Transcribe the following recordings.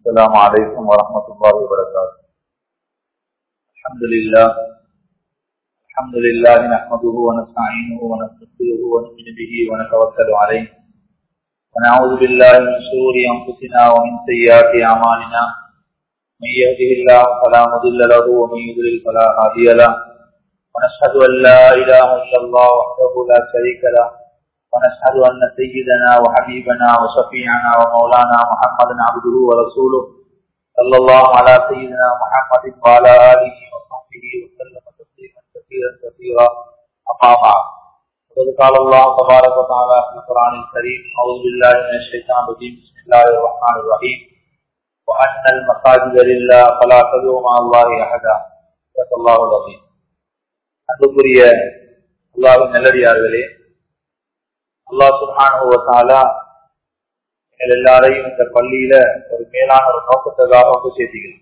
السلام عليكم ورحمة الله وبركاته الحمد لله الحمد لله نحمده ونستعينه ونستغفره ونؤمن به ونتوكل عليه ونعوذ بالله من شرور أنفسنا ومن سيئات أعمالنا من يهده الله فلا مضل له ومن يضلل فلا هادي له ونشهد أن لا إله إلا الله وحده لا شريك له ونشهد أن سيدنا وحبيبنا وشفيعنا ومولانا محمدا عبده ورسوله صلى الله على سيدنا محمد وعلى آله وصحبه وسلم تسليما كثيرا كثيرا أما بعد وقد قال الله تبارك وتعالى في القرآن الكريم أعوذ بالله من الشيطان الرجيم بسم الله الرحمن الرحيم وأن المساجد لله فلا تدعوا مع الله أحدا صدق الله العظيم அன்புக்குரிய அல்லாவின் நல்லடியார்களே அல்லாஹ் சுல்ஹானுவத்தாலா எங்கள் எல்லாரையும் இந்த பள்ளியில ஒரு மேலான ஒரு நோக்கத்துக்காக வந்து சேர்த்தீர்கள்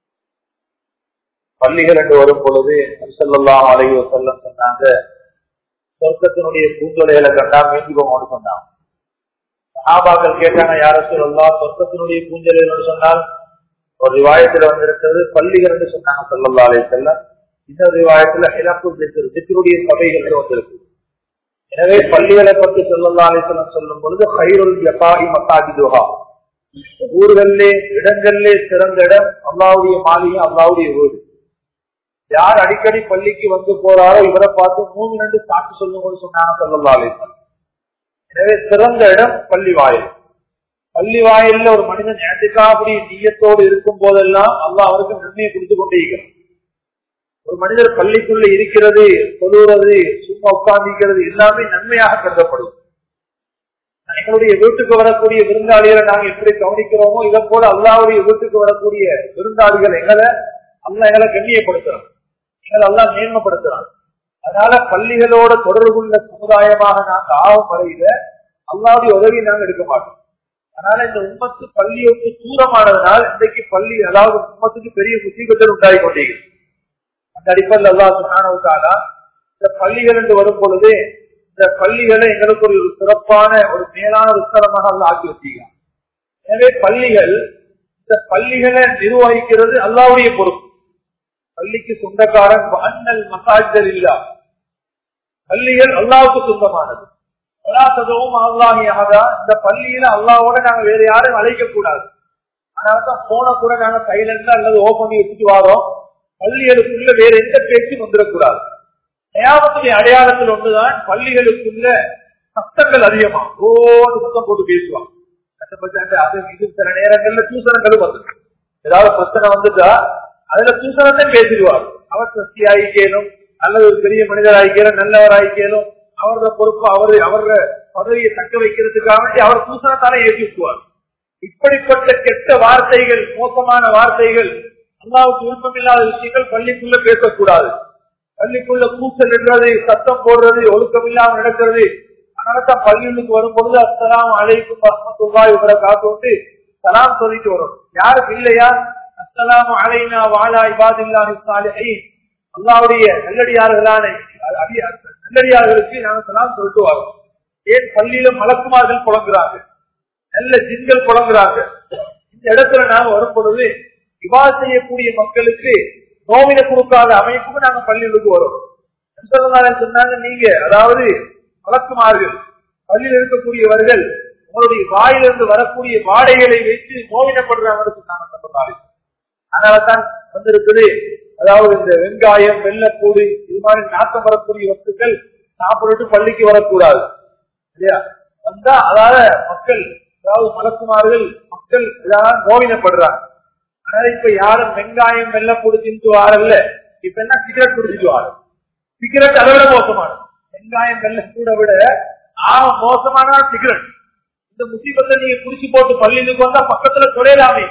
பள்ளிகள் என்று வரும் பொழுது அரிசல்லாம் அலைவ செல்லம் சொன்னாங்க சொர்க்கத்தினுடைய பூஞ்சொலைகளை கண்டா மேய்ஞ்சுக்கோங்கன்னு சொன்னாங்க சஹாபாக்கள் கேட்டாங்க யார சொல்லலாம் சொர்க்கத்தினுடைய பூஞ்சொலைகள் சொன்னால் ஒரு விவாயத்துல வந்திருக்கிறது பள்ளிகள் என்று சொன்னாங்க சொல்லல்லா அலை செல்லம் இன்னொரு விவாயத்துல இலப்பு திக்கருடைய சபைகள் வந்திருக்கு எனவே பள்ளிகளை பற்றி சொல்லல்லா அலிசலம் சொல்லும் பொழுது ஹைருல் யபாகி மசாஜிதுஹா ஊர்களிலே இடங்களிலே சிறந்த இடம் அல்லாவுடைய மாளிகை அல்லாவுடைய வீடு யார் அடிக்கடி பள்ளிக்கு வந்து போறாரோ இவரை பார்த்து மூணு ரெண்டு சாட்சி சொல்லுங்க சொன்னாங்க சொல்லல்லா அலிசலம் எனவே சிறந்த இடம் பள்ளி வாயில் பள்ளி வாயில்ல ஒரு மனிதன் ஏற்றுக்காபடி நீயத்தோடு இருக்கும் போதெல்லாம் அல்லா அவருக்கு நன்மையை கொடுத்து கொண்டே இருக்கிறான் ஒரு மனிதர் பள்ளிக்குள்ள இருக்கிறது சொல்லுறது சும்மா உட்கார்ந்திருக்கிறது எல்லாமே நன்மையாக கருதப்படும் எங்களுடைய வீட்டுக்கு வரக்கூடிய விருந்தாளிகளை நாங்க எப்படி கவனிக்கிறோமோ இதை போல அல்லாவுடைய வீட்டுக்கு வரக்கூடிய விருந்தாளிகள் எங்களை அல்ல எங்களை கண்ணியப்படுத்துறோம் எங்களை எல்லாம் மேன்மைப்படுத்துறாங்க அதனால பள்ளிகளோட தொடர்புள்ள சமுதாயமாக நாங்க ஆகும் வரையில அல்லாவுடைய உதவி நாங்க எடுக்க மாட்டோம் அதனால இந்த உம்மத்து பள்ளியோட்டு தூரமானதுனால் இன்றைக்கு பள்ளி அதாவது உம்மத்துக்கு பெரிய முசீபத்தில் உண்டாகி கொண்டிருக்கிறது அந்த அடிப்படையில் அல்லா சுனானவுக்காலா இந்த பள்ளிகள் என்று வரும் பொழுது இந்த பள்ளிகளை எங்களுக்கு ஒரு சிறப்பான ஒரு மேலான ஒரு ஸ்தலமாக அல்ல ஆக்கி வச்சுக்கலாம் எனவே பள்ளிகள் இந்த பள்ளிகளை நிர்வகிக்கிறது அல்லாவுடைய பொறுப்பு பள்ளிக்கு சொந்தக்காரன் அண்ணல் மசாஜல் இல்லா பள்ளிகள் அல்லாவுக்கு சொந்தமானது அல்லாத்ததும் அல்லாஹியாக இந்த பள்ளியில அல்லாவோட நாங்க வேற யாரும் அழைக்க கூடாது அதனாலதான் போன கூட நாங்க சைலண்டா அல்லது ஓபன் பண்ணி வச்சுட்டு வரோம் பள்ளிகளுக்குள்ள வேற எந்த பேச்சும் வந்துடக்கூடாது நியாபத்துடைய அடையாளத்தில் ஒன்றுதான் பள்ளிகளுக்குள்ள சத்தங்கள் அதிகமா ஓடு சத்தம் போட்டு பேசுவாங்க அது இது சில நேரங்கள்ல தூசணங்களும் வந்து ஏதாவது பிரச்சனை வந்துட்டா அதுல தூசணத்தை பேசிடுவார் அவர் சக்தி ஆகிக்கலும் அல்லது ஒரு பெரிய மனிதர் ஆகிக்கலும் நல்லவர் ஆகிக்கலும் அவரோட பொறுப்பு அவரு அவரோட பதவியை தக்க வைக்கிறதுக்காக வேண்டி அவர் தூசணத்தாலே ஏற்றி விட்டுவார் இப்படிப்பட்ட கெட்ட வார்த்தைகள் மோசமான வார்த்தைகள் அல்லாவுக்கு விருப்பம் இல்லாத விஷயங்கள் பள்ளிக்குள்ள பேசக்கூடாது பள்ளிக்குள்ள கூச்சல் இடுறது சத்தம் போடுறது ஒழுக்கம் இல்லாம நடக்கிறது அதனாலதான் பள்ளிகளுக்கு வரும் பொழுது அஸ்லாம் அழைக்கும் ரஹமத்துல்லாய் இவரை காத்து சலாம் சொல்லிட்டு வரும் யாருக்கு இல்லையா அஸ்லாம் அலைனா வாழா இபாதில்லாஹி சாலிஹை அல்லாவுடைய நல்லடியார்களான நல்லடியார்களுக்கு நாங்க சலாம் சொல்லிட்டு வரோம் ஏன் பள்ளியில மலக்குமார்கள் புழங்குறாங்க நல்ல ஜின்கள் புழங்குறாங்க இந்த இடத்துல நாங்க வரும் பொழுது இவா செய்யக்கூடிய மக்களுக்கு நோவின கொடுக்காத அமைப்புக்கு நாங்க பள்ளிகளுக்கு வரோம் சொன்னாங்க நீங்க அதாவது வழக்குமார்கள் பள்ளியில் இருக்கக்கூடியவர்கள் உங்களுடைய வாயிலிருந்து வரக்கூடிய வாடைகளை வைத்து நோவினப்படுறாங்கன்னு சொன்னாங்க சொன்னாங்க அதனாலதான் வந்திருக்குது அதாவது இந்த வெங்காயம் வெள்ளப்பூடு இது மாதிரி நாட்டம் வரக்கூடிய வஸ்துக்கள் சாப்பிட்டு பள்ளிக்கு வரக்கூடாது இல்லையா வந்தா அதாவது மக்கள் அதாவது மலக்குமார்கள் மக்கள் இதாக நோவினப்படுறாங்க அதனால இப்ப யாரும் வெங்காயம் வெள்ளம் குடிச்சுட்டு வாரல்ல இப்ப என்ன சிகரெட் குடிச்சிட்டு வாரு சிகரெட் அதை விட மோசமானது வெங்காயம் வெள்ளம் கூட விட ஆக மோசமான சிகரெட் இந்த முசீபத்தை நீங்க குடிச்சு போட்டு பள்ளிக்கு வந்தா பக்கத்துல தொலைலாமே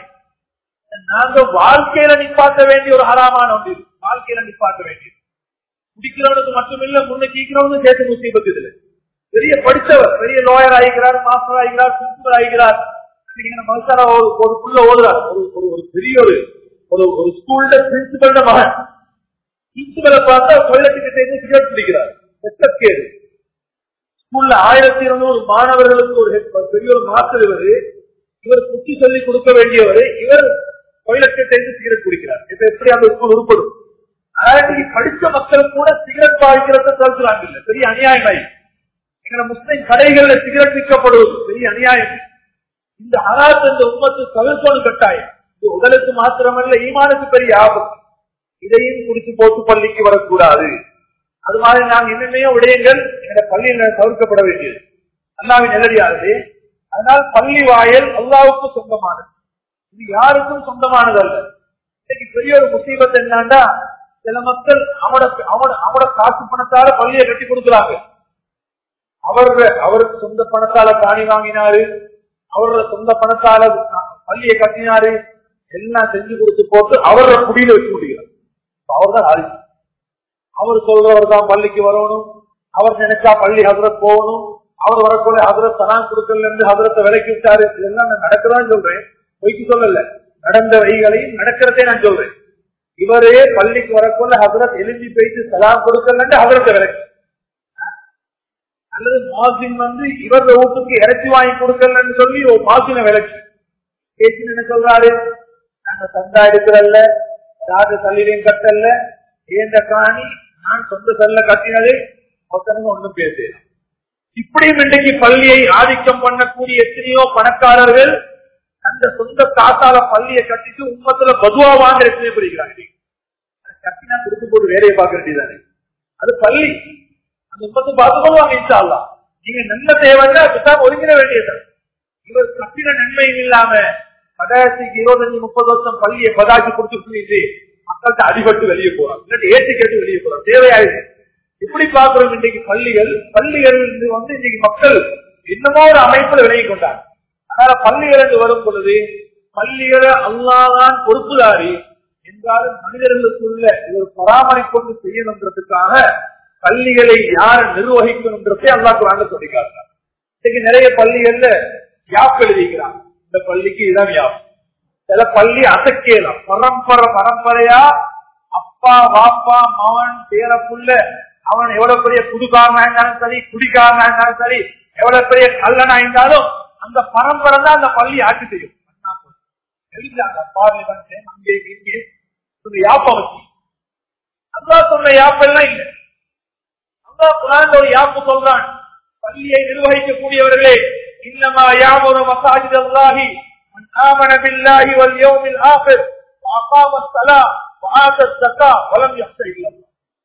நாங்க வாழ்க்கையில நிப்பாட்ட வேண்டிய ஒரு ஹராமான ஒன்று வாழ்க்கையில நிப்பாட்ட வேண்டியது குடிக்கிறவனுக்கு மட்டுமில்ல முன்ன கீக்கிறவனுக்கு சேர்த்து முசீபத்து இதுல பெரிய படித்தவர் பெரிய லோயர் ஆகிக்கிறார் மாஸ்டர் ஆகிக்கிறார் பிரின்சிபல் ஆகிக்கிறார் மனுஷாரா ஒரு ஒரு புள்ள ஓதுறார் ஒரு ஒரு ஒரு பெரிய ஒரு ஒரு ஒரு ஸ்கூல்ல பிரின்சிபல் மகன் பிரின்சிபலை பார்த்தா கொள்ளத்துக்கிட்ட இருந்து சிகரெட் பிடிக்கிறார் கேடு ஸ்கூல்ல ஆயிரத்தி இருநூறு மாணவர்களுக்கு ஒரு head- பெரிய ஒரு மாஸ்டர் இவரு இவர் புத்தி சொல்லி கொடுக்க வேண்டியவர் இவர் டொய்லெட்டை சேர்ந்து சிகரெட் குடிக்கிறார் இப்ப எப்படி அந்த ஸ்கூல் உருப்படும் அதாவது இன்னைக்கு படிச்ச மக்கள் கூட சிகரெட் பாய்க்கிறத தடுக்கிறாங்க இல்ல பெரிய அநியாயம் ஆயிடுச்சு எங்களை முஸ்லிம் கடைகள்ல சிகரெட் விற்கப்படுவது பெரிய அநியாயம் இந்த அராத் இந்த உண்மத்து தவிர்க்கணும் கட்டாயம் இது உடலுக்கு மாத்திரமல்ல ஈமானுக்கு பெரிய ஆபத்து இதையும் குடிச்சு போட்டு பள்ளிக்கு வரக்கூடாது அது மாதிரி நாங்கள் இன்னுமே விடயங்கள் எங்க பள்ளியில தவிர்க்கப்பட வேண்டியது அல்லாவின் நெல்லடியானது அதனால் பள்ளி வாயல் அல்லாவுக்கு சொந்தமானது இது யாருக்கும் சொந்தமானது அல்ல இன்னைக்கு பெரிய ஒரு முசீபத் என்னன்னா சில மக்கள் அவட அவட அவட காசு பணத்தால பள்ளியை கட்டி கொடுக்குறாங்க அவரு அவருக்கு சொந்த பணத்தால காணி வாங்கினாரு அவரோட சொந்த பணத்தால பள்ளியை கட்டினாரு எல்லாம் செஞ்சு கொடுத்து போட்டு அவரோட குடியில வச்சு முடிகிறார் அவர் தான் ஆதி அவர் சொல்றவர் தான் பள்ளிக்கு வரணும் அவர் நினைச்சா பள்ளி ஹசரத் போகணும் அவர் வரக்குள்ள ஹசரத் தனான் கொடுக்கல இருந்து ஹசரத்தை விலைக்கு விட்டாரு இதெல்லாம் நான் நடக்கதான் சொல்றேன் பொய்க்கு சொல்லல நடந்த வைகளையும் நடக்கிறதே நான் சொல்றேன் இவரே பள்ளிக்கு வரக்குள்ள ஹசரத் எழுதி போயிட்டு சலாம் கொடுக்கல ஹசரத்தை விலைக்கு அல்லது மாசின் வந்து இவர வீட்டுக்கு இறைச்சி வாங்கி கொடுக்கலன்னு சொல்லி ஒரு மாசின விலைக்கு பேசி என்ன சொல்றாரு நாங்க சந்தா எடுக்கிறல்ல ராஜ சல்லிலையும் கட்டல்ல ஏந்த காணி நான் சொந்த செல்ல கட்டினது ஒருத்தனுங்க ஒண்ணும் பேசு இப்படியும் இன்றைக்கு பள்ளியை ஆதிக்கம் பண்ணக்கூடிய எத்தனையோ பணக்காரர்கள் அந்த சொந்த காசால பள்ளியை கட்டிட்டு உண்மத்துல பதுவா வாங்க எத்தனை புரிகிறாங்க கட்டினா கொடுத்து போட்டு வேலையை பார்க்க வேண்டியதானே அது பள்ளி அந்த உண்மத்தை பார்த்து கொள்வாங்க இன்ஷால்லாம் நீங்க நன்மை தேவைன்னா அதுதான் ஒதுங்கிட வேண்டியது இவர் கட்டின நன்மையும் இல்லாம கடைசிக்கு இருபத்தஞ்சு முப்பது வருஷம் பள்ளியை பதாக்கி கொடுத்து சொல்லிட்டு மக்கள்கிட்ட அடிபட்டு வெளியே போறாங்க இல்லாட்டி ஏற்றி கேட்டு வெளியே போறாங்க தேவையாயிடுது இப்படி பாக்குறோம் இன்றைக்கு பள்ளிகள் பள்ளிகள் வந்து இன்னைக்கு மக்கள் என்னமோ ஒரு அமைப்புல விலகி கொண்டாங்க அதனால பள்ளிகள் என்று வரும் பொழுது பள்ளிகளை அல்லாதான் பொறுப்புதாரி என்றாலும் மனிதர்களுக்குள்ள ஒரு பராமரிப்பு செய்யணுன்றதுக்காக பள்ளிகளை யார் நிர்வகிக்கணுன்றதை அல்லா குரான் சொல்லி காட்டுறாங்க இன்னைக்கு நிறைய பள்ளிகள்ல யாப் எழுதிக்கிறாங்க இந்த பள்ளிக்கு இதான் யாப் சில பள்ளி அசைக்கலாம் பரம்பரை பரம்பரையா அப்பா வாப்பா மவன் பேரப்புள்ள அவன் எவ்வளவு பெரிய புதுக்காரனா இருந்தாலும் சரி குடிக்காரனா இருந்தாலும் சரி எவ்வளவு பெரிய கல்லனா இருந்தாலும் அந்த பரம்பரை தான் அந்த பள்ளி ஆட்சி செய்யும் எழுதினாங்க பார்லிமெண்ட் அங்கே இங்கே யாப்ப வச்சு அல்லா சொன்ன யாப்பெல்லாம் இல்லை அல்லா குரான் ஒரு யாப்பு சொல்றான் பள்ளியை நிர்வகிக்கக்கூடியவர்களே இன்னமா யாவரும் மசாஜித் அல்லாஹி من آمن بالله واليوم الآخر وأقام الصلاة وآتى الزكاة ولم يخش إلا الله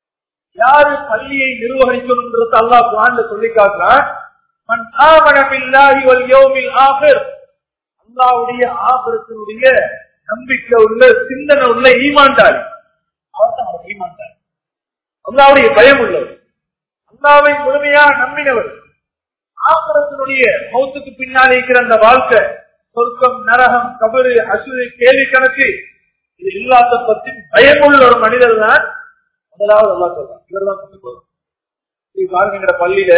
யாரு பள்ளியை நிர்வகிக்கணும்ன்றது அல்லா குரான்ல சொல்லி காட்டுறான் மன் ஆமன பில்லாஹி வல் யௌமில் ஆகிர் அல்லாவுடைய ஆபரத்தினுடைய நம்பிக்கை உள்ள சிந்தனை உள்ள ஈமாண்டாரி அவர் தான் அவர் ஈமாண்டாரி அல்லாவுடைய பயம் உள்ளவர் அல்லாவை முழுமையா நம்பினவர் ஆபரத்தினுடைய மௌத்துக்கு பின்னால் இருக்கிற அந்த வாழ்க்கை சொர்க்கம் நரகம் கபரு அசுறு கேள்வி கணக்கு இது இல்லாத பத்தி பயமுள்ள ஒரு மனிதர் தான் முதலாவது அல்லா சொல்றான் இவர் தான் கொண்டு போதும் பாருங்கிற பள்ளியில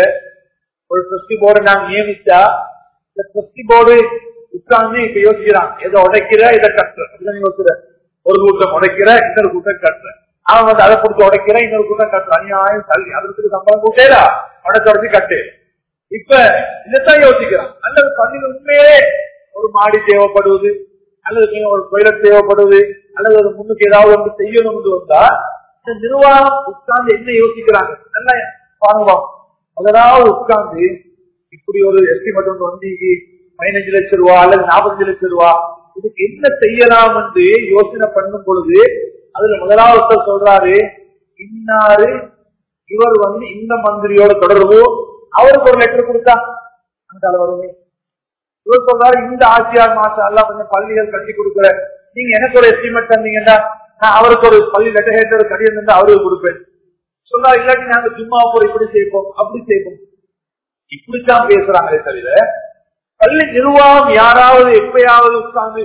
ஒரு ட்ரஸ்டி போர்டு நாங்க நியமிச்சா இந்த ட்ரஸ்டி போர்டு உட்கார்ந்து இப்ப யோசிக்கிறான் எதை உடைக்கிற இதை கட்டுற அப்படிதான் யோசிக்கிற ஒரு கூட்டம் உடைக்கிற இன்னொரு கூட்டம் கட்டுற அவன் வந்து அதை கொடுத்து உடைக்கிற இன்னொரு கூட்டம் கட்டுற அநியாயம் தள்ளி அதற்கு சம்பளம் கூட்டேடா உடச்சு உடச்சு கட்டு இப்ப இதைத்தான் யோசிக்கிறான் அல்லது பள்ளியில் உண்மையே ஒரு மாடி தேவைப்படுவது அல்லது ஒரு டொய்லெட் தேவைப்படுவது அல்லது ஒரு முன்னுக்கு ஏதாவது ஒன்று செய்யணும்னு வந்தா இந்த நிர்வாகம் உட்கார்ந்து என்ன யோசிக்கிறாங்க நல்லா பாருவோம் முதலாவது உட்கார்ந்து இப்படி ஒரு எஸ்டிமேட் ஒன்று வந்து பதினஞ்சு லட்சம் ரூபா அல்லது நாற்பத்தஞ்சு லட்சம் ரூபா இதுக்கு என்ன செய்யலாம் என்று யோசனை பண்ணும் பொழுது அதுல முதலாவது சொல்றாரு இன்னாரு இவர் வந்து இந்த மந்திரியோட தொடர்பு அவருக்கு ஒரு லெட்டர் கொடுத்தா அந்த வருமே இவர் சொல்றாரு இந்த ஆசியார் மாசம் எல்லாம் கொஞ்சம் பள்ளிகள் கட்டி கொடுக்குற நீங்க எனக்கு ஒரு எஸ்டிமேட் தந்தீங்கன்னா நான் அவருக்கு ஒரு பள்ளி லெட்டர் ஹேட்டர் கடிதம் இருந்து அவருக்கு கொடுப்பேன் சொல்றா இல்லாட்டி நாங்க சும்மா போற இப்படி செய்வோம் அப்படி செய்வோம் இப்படித்தான் பேசுறாங்களே தவிர பள்ளி நிர்வாகம் யாராவது எப்பயாவது உட்கார்ந்து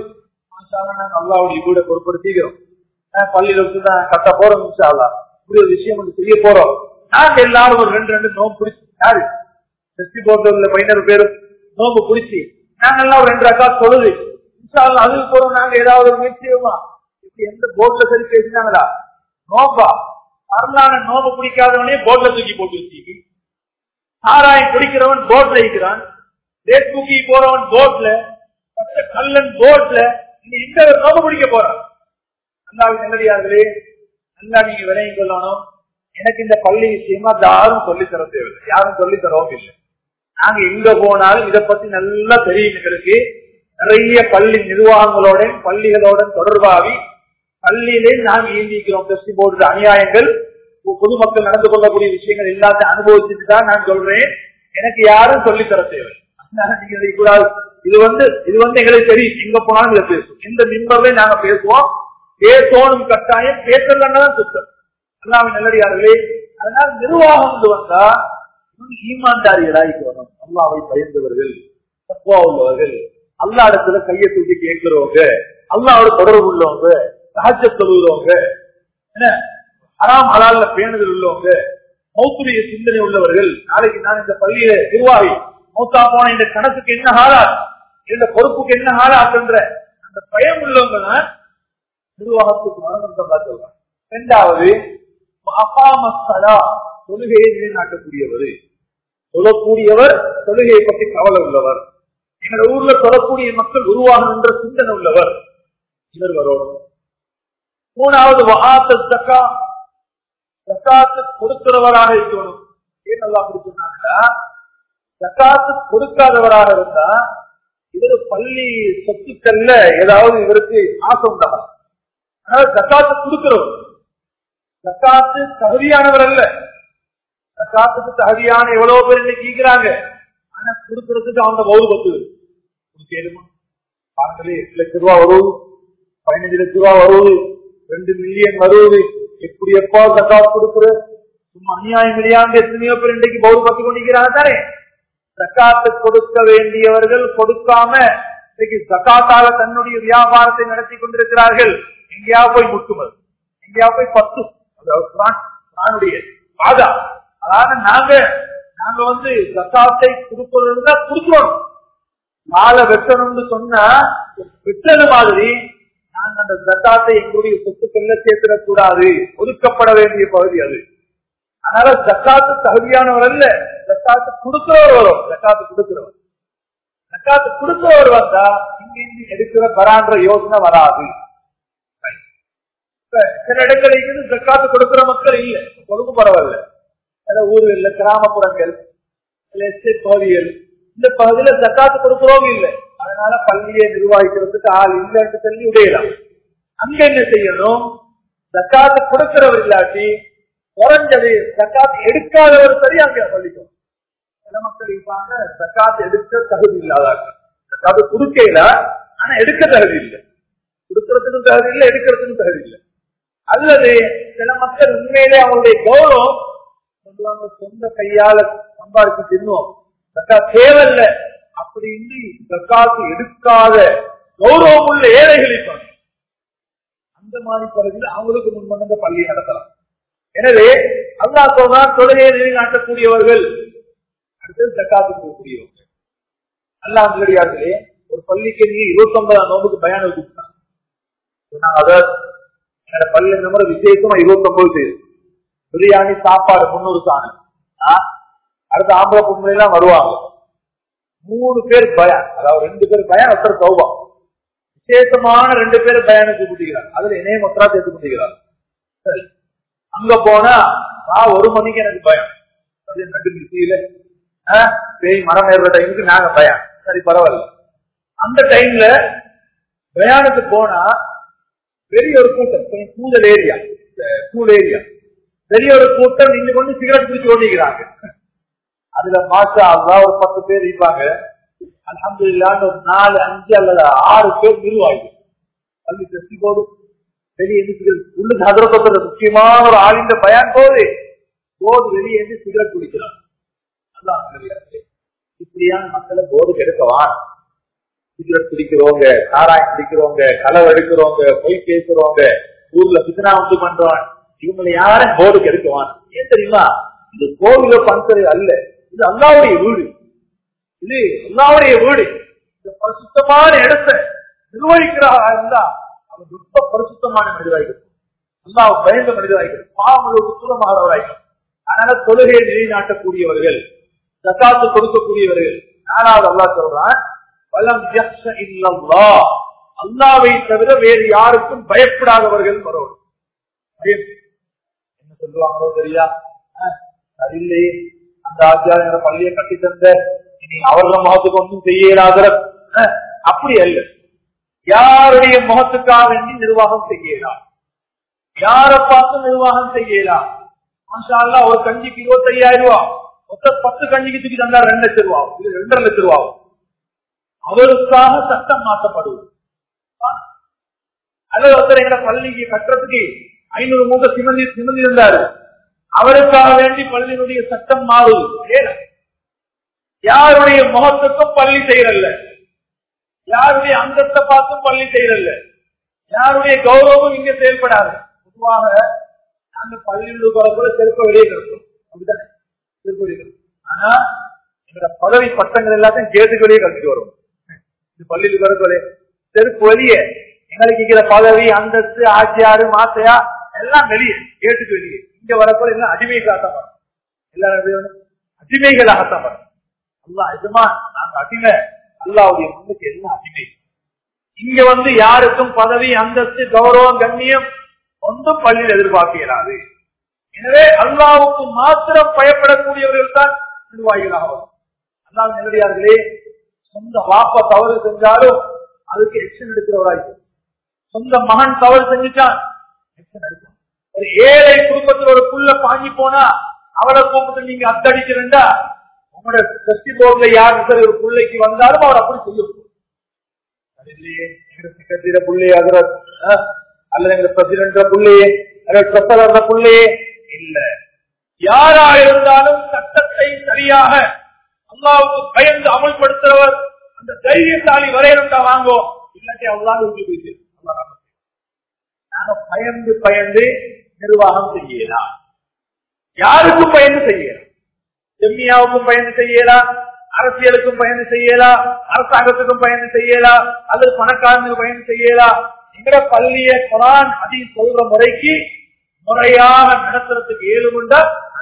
நாங்க அல்லாவுடைய கூட பொருட்படுத்திக்கிறோம் பள்ளியில வச்சு தான் கட்ட போறோம் இன்ஷால்லா இப்படி ஒரு விஷயம் ஒன்று செய்ய போறோம் நாங்க எல்லாரும் ஒரு ரெண்டு ரெண்டு நோம்பு பிடிச்சி யாரு செஸ்டி போர்டு உள்ள பதினோரு பேரும் நோம்பு பிடிச்சி நாங்கெல்லாம் ஒரு ரெண்டு அக்கா தொழுது இன்ஷால்லா அதுக்கு போறோம் நாங்க ஏதாவது ஒரு முயற்சி செய்வோமா இப்படி எந்த போர்ட்ல சரி பேசினாங்களா நோம்பா வரலான நோம்பு பிடிக்காதவனே போர்ட்ல தூக்கி போட்டு வச்சு சாராயம் குடிக்கிறவன் போர்ட்ல இருக்கிறான் ரேட் தூக்கி போறவன் போர்ட்ல பச்சை கல்லன் போர்ட்ல நீ எங்க நோக்க பிடிக்க போறான் அல்லாவின் நல்லடியார்களே நல்லா நீங்க விலையும் கொள்ளணும் எனக்கு இந்த பள்ளி விஷயமா யாரும் சொல்லி தர தேவையில்லை யாரும் சொல்லி தரவும் இல்லை நாங்க எங்க போனாலும் இதை பத்தி நல்லா தெரியும் எங்களுக்கு நிறைய பள்ளி நிர்வாகங்களோட பள்ளிகளோட தொடர்பாகி பள்ளியிலே நாங்க இயங்கிக்கிறோம் டெஸ்ட் போர்டு அநியாயங்கள் பொதுமக்கள் நடந்து கொள்ளக்கூடிய விஷயங்கள் எல்லாத்தையும் அனுபவிச்சுட்டு தான் நான் சொல்றேன் எனக்கு யாரும் சொல்லி தர தேவை அதனால நீங்க இதை கூடாது இது வந்து இது வந்து எங்களுக்கு தெரியும் எங்க போனாலும் இதை பேசுவோம் இந்த மின்பர்ல நாங்க பேசுவோம் பேசணும் கட்டாயம் பேசலன்னா சுத்தம் அல்லாவின் நல்லடியார்களே அதனால நிர்வாகம் வந்து வந்தா ஈமான்தாரிகளாய்க்கு வரணும் அல்லாவை பயந்தவர்கள் தப்பா உள்ளவர்கள் அல்லா இடத்துல கையை தூக்கி கேட்கிறவங்க அல்லாவோட தொடர்பு உள்ளவங்க ராஜ்ய தொழுகிறவங்க என்ன அறாம் அலால பேணுதல் உள்ளவங்க மௌத்துரிய சிந்தனை உள்ளவர்கள் நாளைக்கு நான் இந்த பள்ளியில நிர்வாகி மௌத்தா போன இந்த கணக்குக்கு என்ன ஹாலா இந்த பொறுப்புக்கு என்ன ஹாலாக்குன்ற அந்த பயம் உள்ளவங்க தான் நிர்வாகத்துக்கு மரணம் தான் சொல்றாங்க இரண்டாவது அப்பாமஸ்தலா தொழுகையை நிலைநாட்டக்கூடியவர் சொல்லக்கூடியவர் தொழுகையை பற்றி கவலை உள்ளவர் எங்க ஊர்ல சொல்லக்கூடிய மக்கள் உருவாகணும் என்ற சிந்தனை உள்ளவர் இவர் வரோடும் மூணாவது வகாத்த தக்கா ஜக்காத்து கொடுக்கிறவராக இருக்கணும் ஏன் நல்லா கொடுத்தாங்கன்னா ஜக்காத்து கொடுக்காதவராக இருந்தா இவர் பள்ளி சொத்துக்கள்ல ஏதாவது இவருக்கு ஆசை உண்டாகும் அதனால ஜக்காத்து கொடுக்கிறவர் ஜக்காத்து தகுதியானவர் அல்ல ஜக்காத்துக்கு தகுதியான எவ்வளவு பேர் இன்னைக்கு கேட்கிறாங்க ஆனா கொடுக்கறதுக்கு அவங்க பௌது பத்து கேளுமா பாருங்களே எட்டு லட்சம் ரூபா வருவது பதினஞ்சு லட்சம் ரூபா வருவது ரெண்டு மில்லியன் வருவது எப்படி எப்போ ஜக்காத் கொடுக்குற சும்மா அநியாயம் இல்லையாங்க எத்தனையோ பேர் இன்றைக்கு பௌது பத்து கொண்டிருக்கிறாங்க தானே ஜக்காத்து கொடுக்க வேண்டியவர்கள் கொடுக்காம இன்னைக்கு ஜக்காத்தால தன்னுடைய வியாபாரத்தை நடத்தி கொண்டிருக்கிறார்கள் எங்கேயா போய் முட்டுமல் எங்கேயா போய் பத்து பாதா அதாவது நாங்க நாங்க வந்து ஜக்காத்தை கொடுக்கறது தான் கொடுக்கிறோம் காலை வெட்டணும்னு சொன்னா வெட்டது மாதிரி நாங்க அந்த ஜக்காத்தை எங்களுடைய சொத்துக்கள்ல சேர்த்திடக் கூடாது ஒதுக்கப்பட வேண்டிய பகுதி அது அதனால ஜக்காத்து தகுதியானவர் அல்ல ஜக்காத்து கொடுக்கிறவர் வரும் ஜக்காத்து கொடுக்கிறவர் ஜக்காத்து கொடுக்கிறவர் வந்தா இங்க இருந்து எடுக்கிற வரான்ற யோசனை வராது சில இடங்களுக்கு ஜக்காத்து கொடுக்கிற மக்கள் இல்ல கொடுக்க பரவாயில்ல சில ஊர்கள்ல கிராமப்புறங்கள் சில எஸ்டேட் பகுதிகள் இந்த பகுதியில ஜக்காத்து கொடுக்கிறோம் இல்லை அதனால பள்ளியை நிர்வகிக்கிறதுக்கு ஆள் இல்லைன்னு சொல்லி உடையலாம் அங்க என்ன செய்யணும் ஜக்காத்து கொடுக்கிறவர் இல்லாட்டி குறைஞ்சது ஜக்காத்து எடுக்காதவர் சரி அங்க பள்ளிக்கும் சில மக்கள் இருப்பாங்க ஜக்காத்து எடுக்க தகுதி இல்லாதாங்க ஜக்காத்து கொடுக்கல ஆனா எடுக்க தகுதி இல்லை கொடுக்கறதுக்கும் தகுதி இல்லை எடுக்கிறதுக்கும் தகுதி இல்லை அல்லது சில மக்கள் உண்மையிலே அவங்களுடைய கௌரவம் சொல்லுவாங்க சொந்த கையால சம்பாதிச்சு தின்னுவோம் தக்கா தேவையில்ல அப்படின்னு தக்காத்து எடுக்காத கௌரவம் உள்ள ஏழைகள் இருப்பாங்க அந்த மாதிரி பகுதியில் அவங்களுக்கு முன்வந்த பள்ளி நடத்தலாம் எனவே அல்லா சொல்றான் தொழுகையை நிலைநாட்டக்கூடியவர்கள் அடுத்தது தக்காத்து போகக்கூடியவர்கள் அல்லா அங்கடியார்களே ஒரு பள்ளிக்கு நீ இருபத்தி ஒன்பதாம் நோம்புக்கு பயான கூப்பிட்டாங்க சொன்னாங்க அதாவது என்னோட பள்ளி நம்பர் விசேஷமா இருபத்தி ஒன்பது பேர் பிரியாணி சாப்பாடு முன்னூறு சாணி அடுத்த ஆம்பளை பொம்பளை எல்லாம் வருவாங்க மூணு பேர் பயான் அதாவது ரெண்டு பேர் பயான் ஒருத்தர் சௌபா விசேஷமான ரெண்டு பேர் பயானுக்கு கூட்டிக்கிறார் அதுல இணைய மொத்தரா சேர்த்து கூட்டிக்கிறார் சரி அங்க போனா நான் ஒரு மணிக்கு எனக்கு பயம் அது நடு மிசியில பேய் மரம் ஏறுற டைமுக்கு நாங்க பயம் சரி பரவாயில்ல அந்த டைம்ல பயானுக்கு போனா பெரிய ஒரு கூட்டம் கொஞ்சம் கூதல் ஏரியா கூல் ஏரியா பெரிய ஒரு கூட்டம் நின்று கொண்டு சிகரெட் பிடிச்சு கொண்டிருக்கிறாங்க அதுல மாசா அல்லா ஒரு பத்து பேர் இருப்பாங்க அலமது இல்லான்னு ஒரு நாலு அஞ்சு அல்லது ஆறு பேர் நிர்வாகி பள்ளி டெஸ்டி போடு வெளியே சிகரெட் உள்ளுக்கு அதிரப்பட்ட முக்கியமான ஒரு ஆளிந்த பயான் போது போது வெளியே சிகரெட் குடிக்கிறான் நல்லா இப்படியான மக்களை போது கெடுக்கவான் சிகரெட் குடிக்கிறவங்க சாராயம் குடிக்கிறவங்க களவு எடுக்கிறவங்க பொய் பேசுறவங்க ஊர்ல பித்தனா உண்டு பண்றவன் இவங்களை யாரும் போர்டுக்கு எடுக்குவான் ஏன் தெரியுமா இது கோவில பண்றது அல்ல இது அல்லாவுடைய வீடு இது அல்லாவுடைய வீடு இந்த பரிசுத்தமான இடத்தை நிர்வகிக்கிறதா இருந்தா அவன் ரொம்ப பரிசுத்தமான மனிதராக அல்லாஹ் பயந்த மனிதராக பாவங்களுக்கு தூரமாகிறவராக அதனால தொழுகையை நிலைநாட்டக்கூடியவர்கள் தக்காத்து கொடுக்கக்கூடியவர்கள் நாலாவது அல்லா சொல்றான் வலம் யக்ஷ இல்லல்லா அல்லாவை தவிர வேறு யாருக்கும் பயப்படாதவர்கள் வரோம் பயம். என்ன சொல்லுவாங்களோ தெரியா அஹ், சரியில்லையே அந்த ஆச்சாரிய பள்ளியை கட்டி தந்த இனி அவர்கள் முகத்துக்கு ஒன்றும் செய்யலாத அப்படி அல்ல யாருடைய முகத்துக்காக வேண்டி நிர்வாகம் செய்யலாம் யாரை பார்த்து நிர்வாகம் செய்யலாம் மாஷா அல்லாஹ், ஒரு கஞ்சிக்கு இருபத்தி ஐயாயிரம் ரூபாய் மொத்தம் பத்து கஞ்சிக்கு தூக்கி தந்தா ரெண்டு லட்சம் ரூபா இது ரெண்டரை லட்சம் ரூபா அவருக்காக சட்டம் மாற்றப்படுவது அல்லது ஒருத்தர் எங்க பள்ளிக்கு கட்டுறதுக்கு ஐநூறு மூட்டை சிமந்தி சிமந்தி இருந்தாரு அவருக்காக வேண்டி பள்ளியினுடைய சட்டம் மாறுவது ஏன் யாருடைய முகத்துக்கும் பள்ளி செய்யறல்ல யாருடைய அந்தத்தை பார்த்தும் பள்ளி செய்யறல்ல யாருடைய கௌரவமும் இங்க செயல்படாது பொதுவாக நாங்க பள்ளியில் கூட செருப்ப வெளியே கிடக்கும் அப்படித்தானே செருப்பு வெளியே கிடக்கும் ஆனா எங்களோட பதவி பட்டங்கள் எல்லாத்தையும் கேட்டுக்கு வெளியே கழிச்சு வரும் இது பள்ளியில் வரக்குள்ளே செருப்பு வெளியே எங்களுக்கு இருக்கிற பதவி அந்தஸ்து ஆட்சியாரு மாசையா எல்லாம் வெளியே கேட்டுக்கு வெளியே இங்க வரக்குள்ள எல்லாம் அடிமைகளாகத்தான் வரும் எல்லாரும் அடிமைகளாகத்தான் வரும் அல்லா இதுமா நாங்க அடிமை அல்லாவுடைய முன்னுக்கு எல்லாம் அடிமை இங்க வந்து யாருக்கும் பதவி அந்தஸ்து கௌரவம் கண்ணியம் ஒன்றும் பள்ளியில் எதிர்பார்க்க இயலாது எனவே அல்லாவுக்கு மாத்திரம் பயப்படக்கூடியவர்கள் தான் நிர்வாகிகளாக வரும் அல்லாஹ் நேரடியார்களே சொந்த வாப்பா தவறு செஞ்சாலும் அதுக்கு எக்ஷன் எடுக்கிறவராய் சொந்த மகன் தவறு செஞ்சுட்டான் எக்ஷன் எடுக்கும் ஒரு ஏழை குடும்பத்தில் ஒரு புள்ள பாஞ்சி போனா அவரை கூப்பிட்டு நீங்க அத்தடிக்கிறா உங்களோட சஷ்டி போர்ல யார் சரி ஒரு பிள்ளைக்கு வந்தாலும் அவர் அப்படி செய்யும் இல்லையே எங்க செக்ரட்டரியில புள்ளையே அதுல அல்லது எங்க பிரசிடென்ட் புள்ளையே ட்ரெஸ்ஸர் புள்ளையே இல்ல யாரா இருந்தாலும் சட்டத்தை சரியாக அல்லாவுக்கு பயந்து அமல்படுத்துறவர் அந்த தைரியசாலி வரையணும்டா வாங்கோ இல்லாட்டி அவ்வளவு விட்டு போயிட்டு நாங்க பயந்து பயந்து நிர்வாகம் செய்யலாம் யாருக்கும் பயந்து செய்யலாம் செம்மியாவுக்கும் பயந்து செய்யலாம் அரசியலுக்கும் பயந்து செய்யலாம் அரசாங்கத்துக்கும் பயந்து செய்யலாம் அல்லது பணக்காரனுக்கு பயந்து செய்யலாம் எங்கட பள்ளிய குரான் அதி சொல்ற முறைக்கு முறையாக நடத்துறதுக்கு ஏழுமுண்டா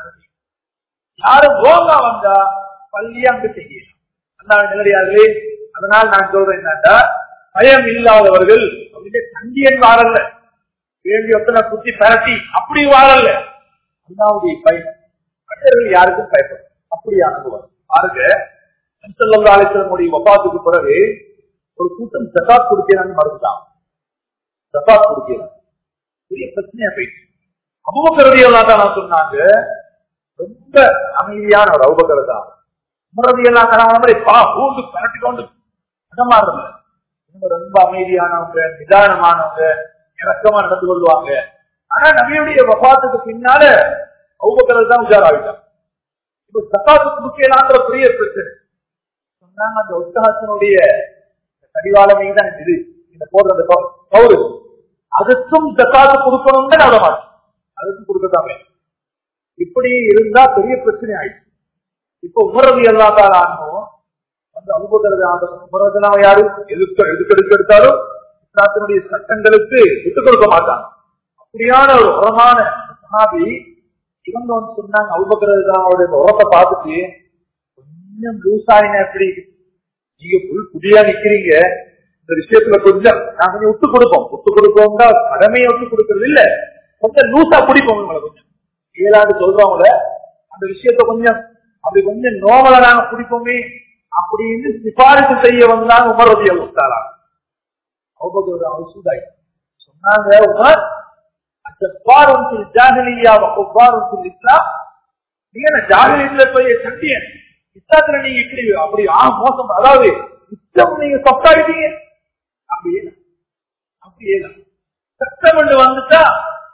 யாரும் ஓங்கா வந்தா பள்ளியை அங்கு செய்யலாம் அல்லாஹ் நிலையார்களே அதனால் நான் சொல்றேன் என்னண்டா பயம் இல்லாதவர்கள் அப்படியே கண்டியன் வாழல்ல வேண்டிய ஒத்தனை குத்தி பரட்டி அப்படி வாழல்ல அல்லாவுடைய பயம் மனிதர்கள் யாருக்கும் பயப்படும் அப்படி அனுபவம் பாருங்க அலிசல்லமுடைய வபாத்துக்கு பிறகு ஒரு கூட்டம் ஜகாத் கொடுக்கிறான்னு மறுத்தான் ஜகாத் கொடுக்கிறான் பெரிய பிரச்சனையா போயிடுச்சு அபுபக்கரதியெல்லாம் தான் சொன்னாங்க ரொம்ப அமைதியான ஒரு அவுபக்கரை தான் முறதியெல்லாம் கரான மாதிரி பா பூண்டு பரட்டி கொண்டு இடமாறுறது இவங்க ரொம்ப அமைதியானவங்க நிதானமானவங்க இறக்கமா நடந்து கொள்வாங்க ஆனா நபியுடைய வபாத்துக்கு பின்னால அவுபக்கரை தான் உஜார் ஆகிட்டான் இப்ப சக்காத்து கொடுக்கலான்ற பெரிய பிரச்சனை சொன்னாங்க அந்த உத்தகத்தினுடைய கடிவாளமே தான் இது இந்த போடுற அந்த கவுரு அதுக்கும் ஜக்காத்து கொடுக்கணும்னு நான் மாட்டேன் அதுக்கும் கொடுக்கத்தாமே இப்படி இருந்தா பெரிய பிரச்சனை ஆயிடுச்சு இப்ப உமரது எல்லா காலம் வந்து அனுபவத்தில் உமரதுலாம் யாரு எதுக்கு எதுக்கு எடுக்க எடுத்தாலும் இஸ்லாத்தினுடைய சட்டங்களுக்கு விட்டுக் கொடுக்க மாட்டாங்க அப்படியான ஒரு உரமான சனாபி இவங்க வந்து சொன்னாங்க அவுபக்கிறதுடைய உரத்தை பார்த்துட்டு கொஞ்சம் லூஸ் ஆயின எப்படி நீங்க புல் புதியா நிக்கிறீங்க இந்த விஷயத்துல கொஞ்சம் நாங்க கொஞ்சம் விட்டு கொடுப்போம் விட்டு கொடுப்போம்னா கடமையை விட்டு கொடுக்கறது இல்ல கொஞ்சம் லூசா பிடிப்போம் உங்களை கொஞ்சம் ஏழாண்டு சொல்றவங்கள அந்த விஷயத்த கொஞ்சம் அப்படி கொஞ்சம் நோமல நாங்க பிடிப்போமே அப்படின்னு சிபாரிசு செய்ய வந்தாங்க உமரதிய உஸ்தாரா அவுபகர் அவசூதாய் சொன்னாங்க உமர் அஜப்பாரும் ஜாகலியா ஒவ்வாரும் இஸ்லாம் நீங்க ஜாகலியத்துல போய் சண்டியன் இஸ்லாத்துல நீங்க இப்படி அப்படி ஆ மோசம் அதாவது இஷ்டம் நீங்க சொத்தாயிட்டீங்க அப்படியே அப்படியே சட்டம் என்று வந்துட்டா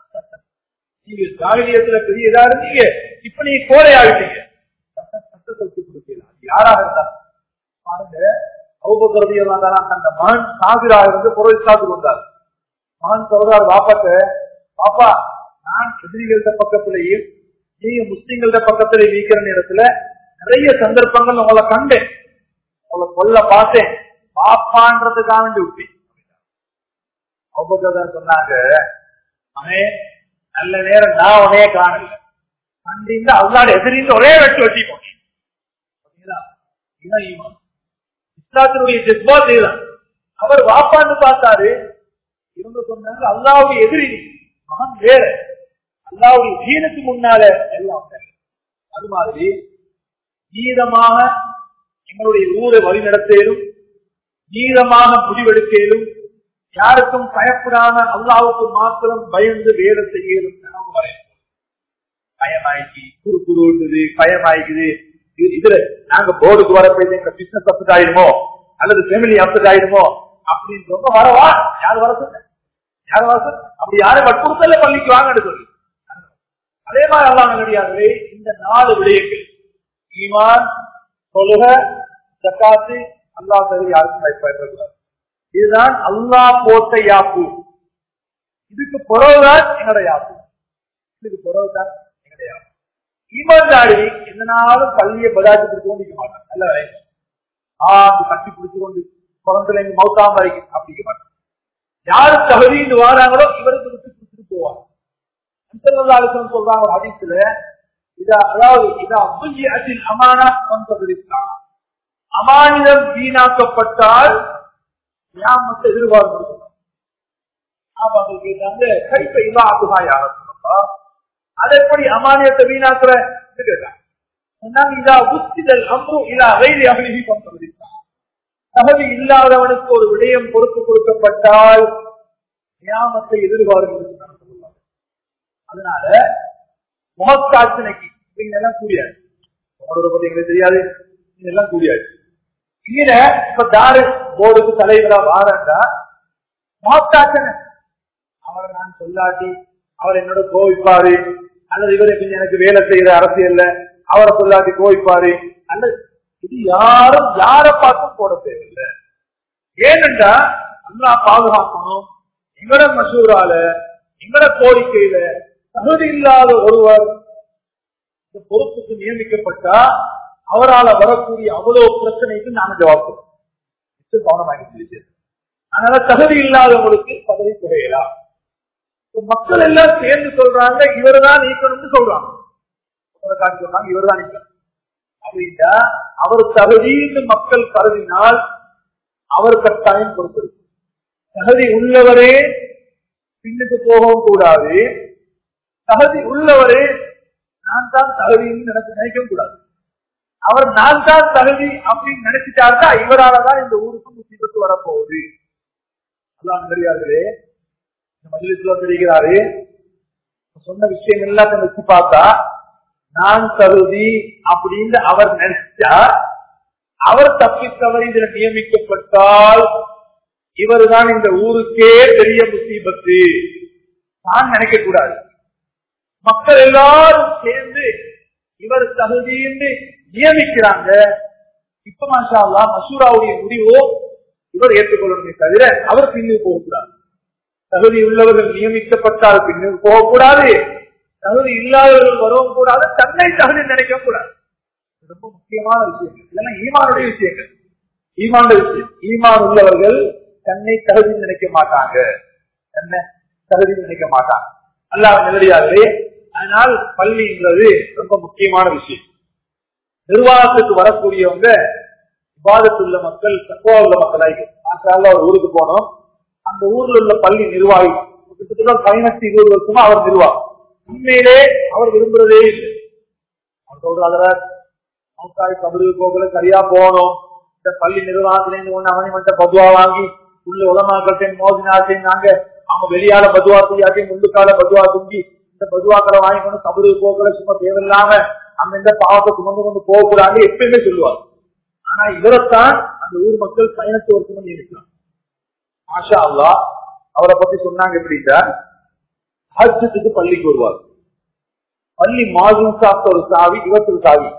நீங்க ஜாகிலியத்துல பெரிய இதா இருந்தீங்க இப்ப நீங்க கோலை ஆகிட்டீங்க சட்டத்தை கொடுக்கலாம் யாராக இருந்தா பாருங்க அவுபகரதியெல்லாம் அந்த மகன் சாதிராக இருந்து பொருள் இஸ்லாத்துக்கு வந்தார் மகன் சொல்றார் பாப்பாட்ட பாப்பா நான் எதிரிகள பக்கத்திலேயும் நீங்க முஸ்லிம்கள பக்கத்துல வீக்கிற நேரத்துல நிறைய சந்தர்ப்பங்கள் உங்களை கண்டேன் உங்களை கொல்ல பார்த்தேன் பாப்பான்றதுக்காக வேண்டி விட்டேன் அவுபகர் சொன்னாங்க அவன் நல்ல நேரம் நான் உனையே காணல கண்டிந்தா அவங்களோட எதிரிந்து ஒரே வெட்டு வெட்டி போனேன் இஸ்லாத்தினுடைய ஜெஸ்பாத் இதுதான் அவர் வாப்பான்னு பார்த்தாரு இவங்க சொன்னாங்க அல்லாவுடைய எதிரி நீ. மகன் வேற அல்லாவுடைய தீனுக்கு முன்னால எல்லாம் வேற. அது மாதிரி நீதமாக எங்களுடைய ஊரை வழிநடத்தேலும் நீதமாக முடிவெடுக்கேலும் யாருக்கும் பயப்படாம அல்லாவுக்கு மாத்திரம் பயந்து வேலை செய்யலும் கனவு வரையும் பயமாயிக்கு குறு குரு இருந்தது பயமாயிக்குது இது- இதுல நாங்க போர்டுக்கு வர போய் எங்க பிசினஸ் அப்செட் ஆயிடுமோ அல்லது ஃபேமிலி அப்செட் ஆயிடுமோ அப்படின்னு ரொம்ப வரவா யார் வர சொன்ன யார் வர சொன்ன அப்படி யாரும் வற்புறுத்தல பள்ளிக்கு வாங்கன்னு சொல்லி அதே மாதிரி அல்லாஹ் நல்லடியார்களே இந்த நாலு விடயங்கள் ஈமான் தொழுக ஜக்காத்து அல்லாஹ் தவிர யாருக்கும் பயன்படுத்தக்கூடாது இதுதான் அல்லாஹ் போட்ட யாப்பு இதுக்கு பிறகுதான் எங்களோட யாப்பு இதுக்கு பிறகுதான் எங்களோட யாப்பு ஈமான்தாரி எந்த நாளும் பள்ளியை பதாச்சு பிடிச்சு கொண்டு நிக்க மாட்டான் நல்ல வேலை ஆண்டு கட்டி பிடிச்சு கொண்டு பிறந்தல இங்க மௌத்தாம் வரைக்கும் அப்படிக்க மாட்டான் யாரு தகுதின்னு வாராங்களோ இவருக்கு விட்டு கொடுத்துட்டு போவாங்க அன்சல்லாலிசன் சொல்றாங்க ஒரு ஹதீஸ்ல இதா அதாவது இதா புள்ளி அதில் அமானா வந்ததிருக்கலாம் அமானிதம் வீணாக்கப்பட்டால் ஞாபகத்தை எதிர்பார்ப்பு அவங்க கேட்டாங்க கைப்ப இவா அதுகா யார சொல்லலாம் அது எப்படி அமானியத்தை வீணாக்குற கேட்டாங்க சொன்னாங்க இதா உச்சிதல் அம்ரு இதா வைரி அகலிகி வந்ததிருக்கலாம் தகுதி இல்லாதவனுக்கு ஒரு விடயம் பொறுப்பு கொடுக்கப்பட்டால் ஞாபகத்தை எதிர்பார்ப்பு அதனால முகக்காட்சினைக்கு எல்லாம் கூடியாது உங்களோட பத்தி எங்களுக்கு தெரியாது எல்லாம் கூடியாது இங்க இப்ப தாரு போர்டுக்கு தலைவரா வாரண்டா முகக்காட்சனை அவரை நான் சொல்லாட்டி அவர் என்னோட கோவிப்பாரு அல்லது இவரை கொஞ்சம் எனக்கு வேலை செய்யற அரசியல்ல அவரை சொல்லாட்டி கோவிப்பாரு அல்லது இது யாரும் யார பார்த்தும் போட தேவையில்லை ஏனென்றா அல்லா பாதுகாக்கணும் எங்கட மசூரால எங்கட கோரிக்கையில தகுதி இல்லாத ஒருவர் இந்த பொறுப்புக்கு நியமிக்கப்பட்டா அவரால் வரக்கூடிய அவ்வளவு பிரச்சனைக்கு நாங்க ஜவாப் கவனமாக அதனால தகுதி இல்லாதவங்களுக்கு பதவி குறையலாம் மக்கள் எல்லாம் சேர்ந்து சொல்றாங்க இவர் தான் நீக்கணும்னு சொல்றாங்க காட்டி சொன்னாங்க இவர் தான் நீக்கணும் அப்படின்னா அவர் தகுதின்னு மக்கள் கருதினால் அவர் கட்டாயம் பொறுப்பெடுக்கும் தகுதி உள்ளவரே பின்னுக்கு போகவும் கூடாது தகுதி உள்ளவரே நான் தான் தகுதின்னு நினைச்சு நினைக்கவும் கூடாது அவர் நான் தான் தகுதி அப்படின்னு நினைச்சிட்டாருன்னா இவராலதான் இந்த ஊருக்கு முசீபத்து வரப்போகுது அதான் தெரியாதுலே இந்த மஜிலிஸ்ல தெரிகிறாரு சொன்ன விஷயம் எல்லாத்தையும் வச்சு பார்த்தா நான் தகுதி அப்படின்னு அவர் நினைச்சா அவர் தப்பித்தவர் இதுல நியமிக்கப்பட்டால் இவர்தான் இந்த ஊருக்கே பெரிய முசீபத்து நான் நினைக்க கூடாது மக்கள் எல்லாரும் சேர்ந்து இவர் தகுதின்னு நியமிக்கிறாங்க இப்ப மாஷா அல்லா மசூராவுடைய முடிவோ இவர் ஏற்றுக்கொள்ளணுமே தவிர அவர் பின்னுக்கு போகக்கூடாது தகுதி உள்ளவர்கள் நியமிக்கப்பட்டால் பின்னுக்கு போகக்கூடாது தகுதி இல்லாதவர்கள் வரவும் கூடாது தன்னை தகுதி நினைக்க கூடாது ரொம்ப முக்கியமான விஷயங்கள் இதெல்லாம் ஈமானுடைய விஷயங்கள் ஈமானுடைய விஷயம் ஈமான் உள்ளவர்கள் தன்னை தகுதி நினைக்க மாட்டாங்க தன்னை தகுதி நினைக்க மாட்டாங்க அல்லாஹ் நிலையாகவே அதனால் பள்ளின்றது ரொம்ப முக்கியமான விஷயம் நிர்வாகத்துக்கு வரக்கூடியவங்க விவாதத்துள்ள மக்கள் தக்குவா உள்ள மக்களாக ஒரு ஊருக்கு போனோம் அந்த ஊர்ல உள்ள பள்ளி நிர்வாகி கிட்டத்தட்ட பதினெட்டு இருபது வருஷமா அவர் நிர்வாகம் உண்மையிலே அவர் விரும்புறதே இல்லை அவர் சொல்றாங்க மௌத்தாய் கபருக்கு போகல சரியா போகணும் இந்த பள்ளி நிர்வாகத்திலேருந்து ஒண்ணு அவனி மட்டும் பதுவா வாங்கி உள்ள உலமாக்கள்கிட்ட மோதினாட்டையும் நாங்க அவங்க வெளியால பதுவா செய்யாட்டையும் முள்ளுக்கால பதுவா துங்கி இந்த பதுவாக்களை வாங்கி கொண்டு கபருக்கு போகல சும்மா தேவையில்லாம அந்த இந்த பாவத்தை சுமந்து கொண்டு போகக்கூடாது எப்பயுமே சொல்லுவார் ஆனா இவரைத்தான் அந்த ஊர் மக்கள் பயணத்து வருஷம் நியமிக்கிறாங்க மாஷா அல்லா அவரை பத்தி சொன்னாங்க எப்படின்னா ஹஜ்ஜத்துக்கு பள்ளிக்கு வருவார் பள்ளி மாதம் சாப்பிட்ட ஒரு சாவி இவருக்கு சாவி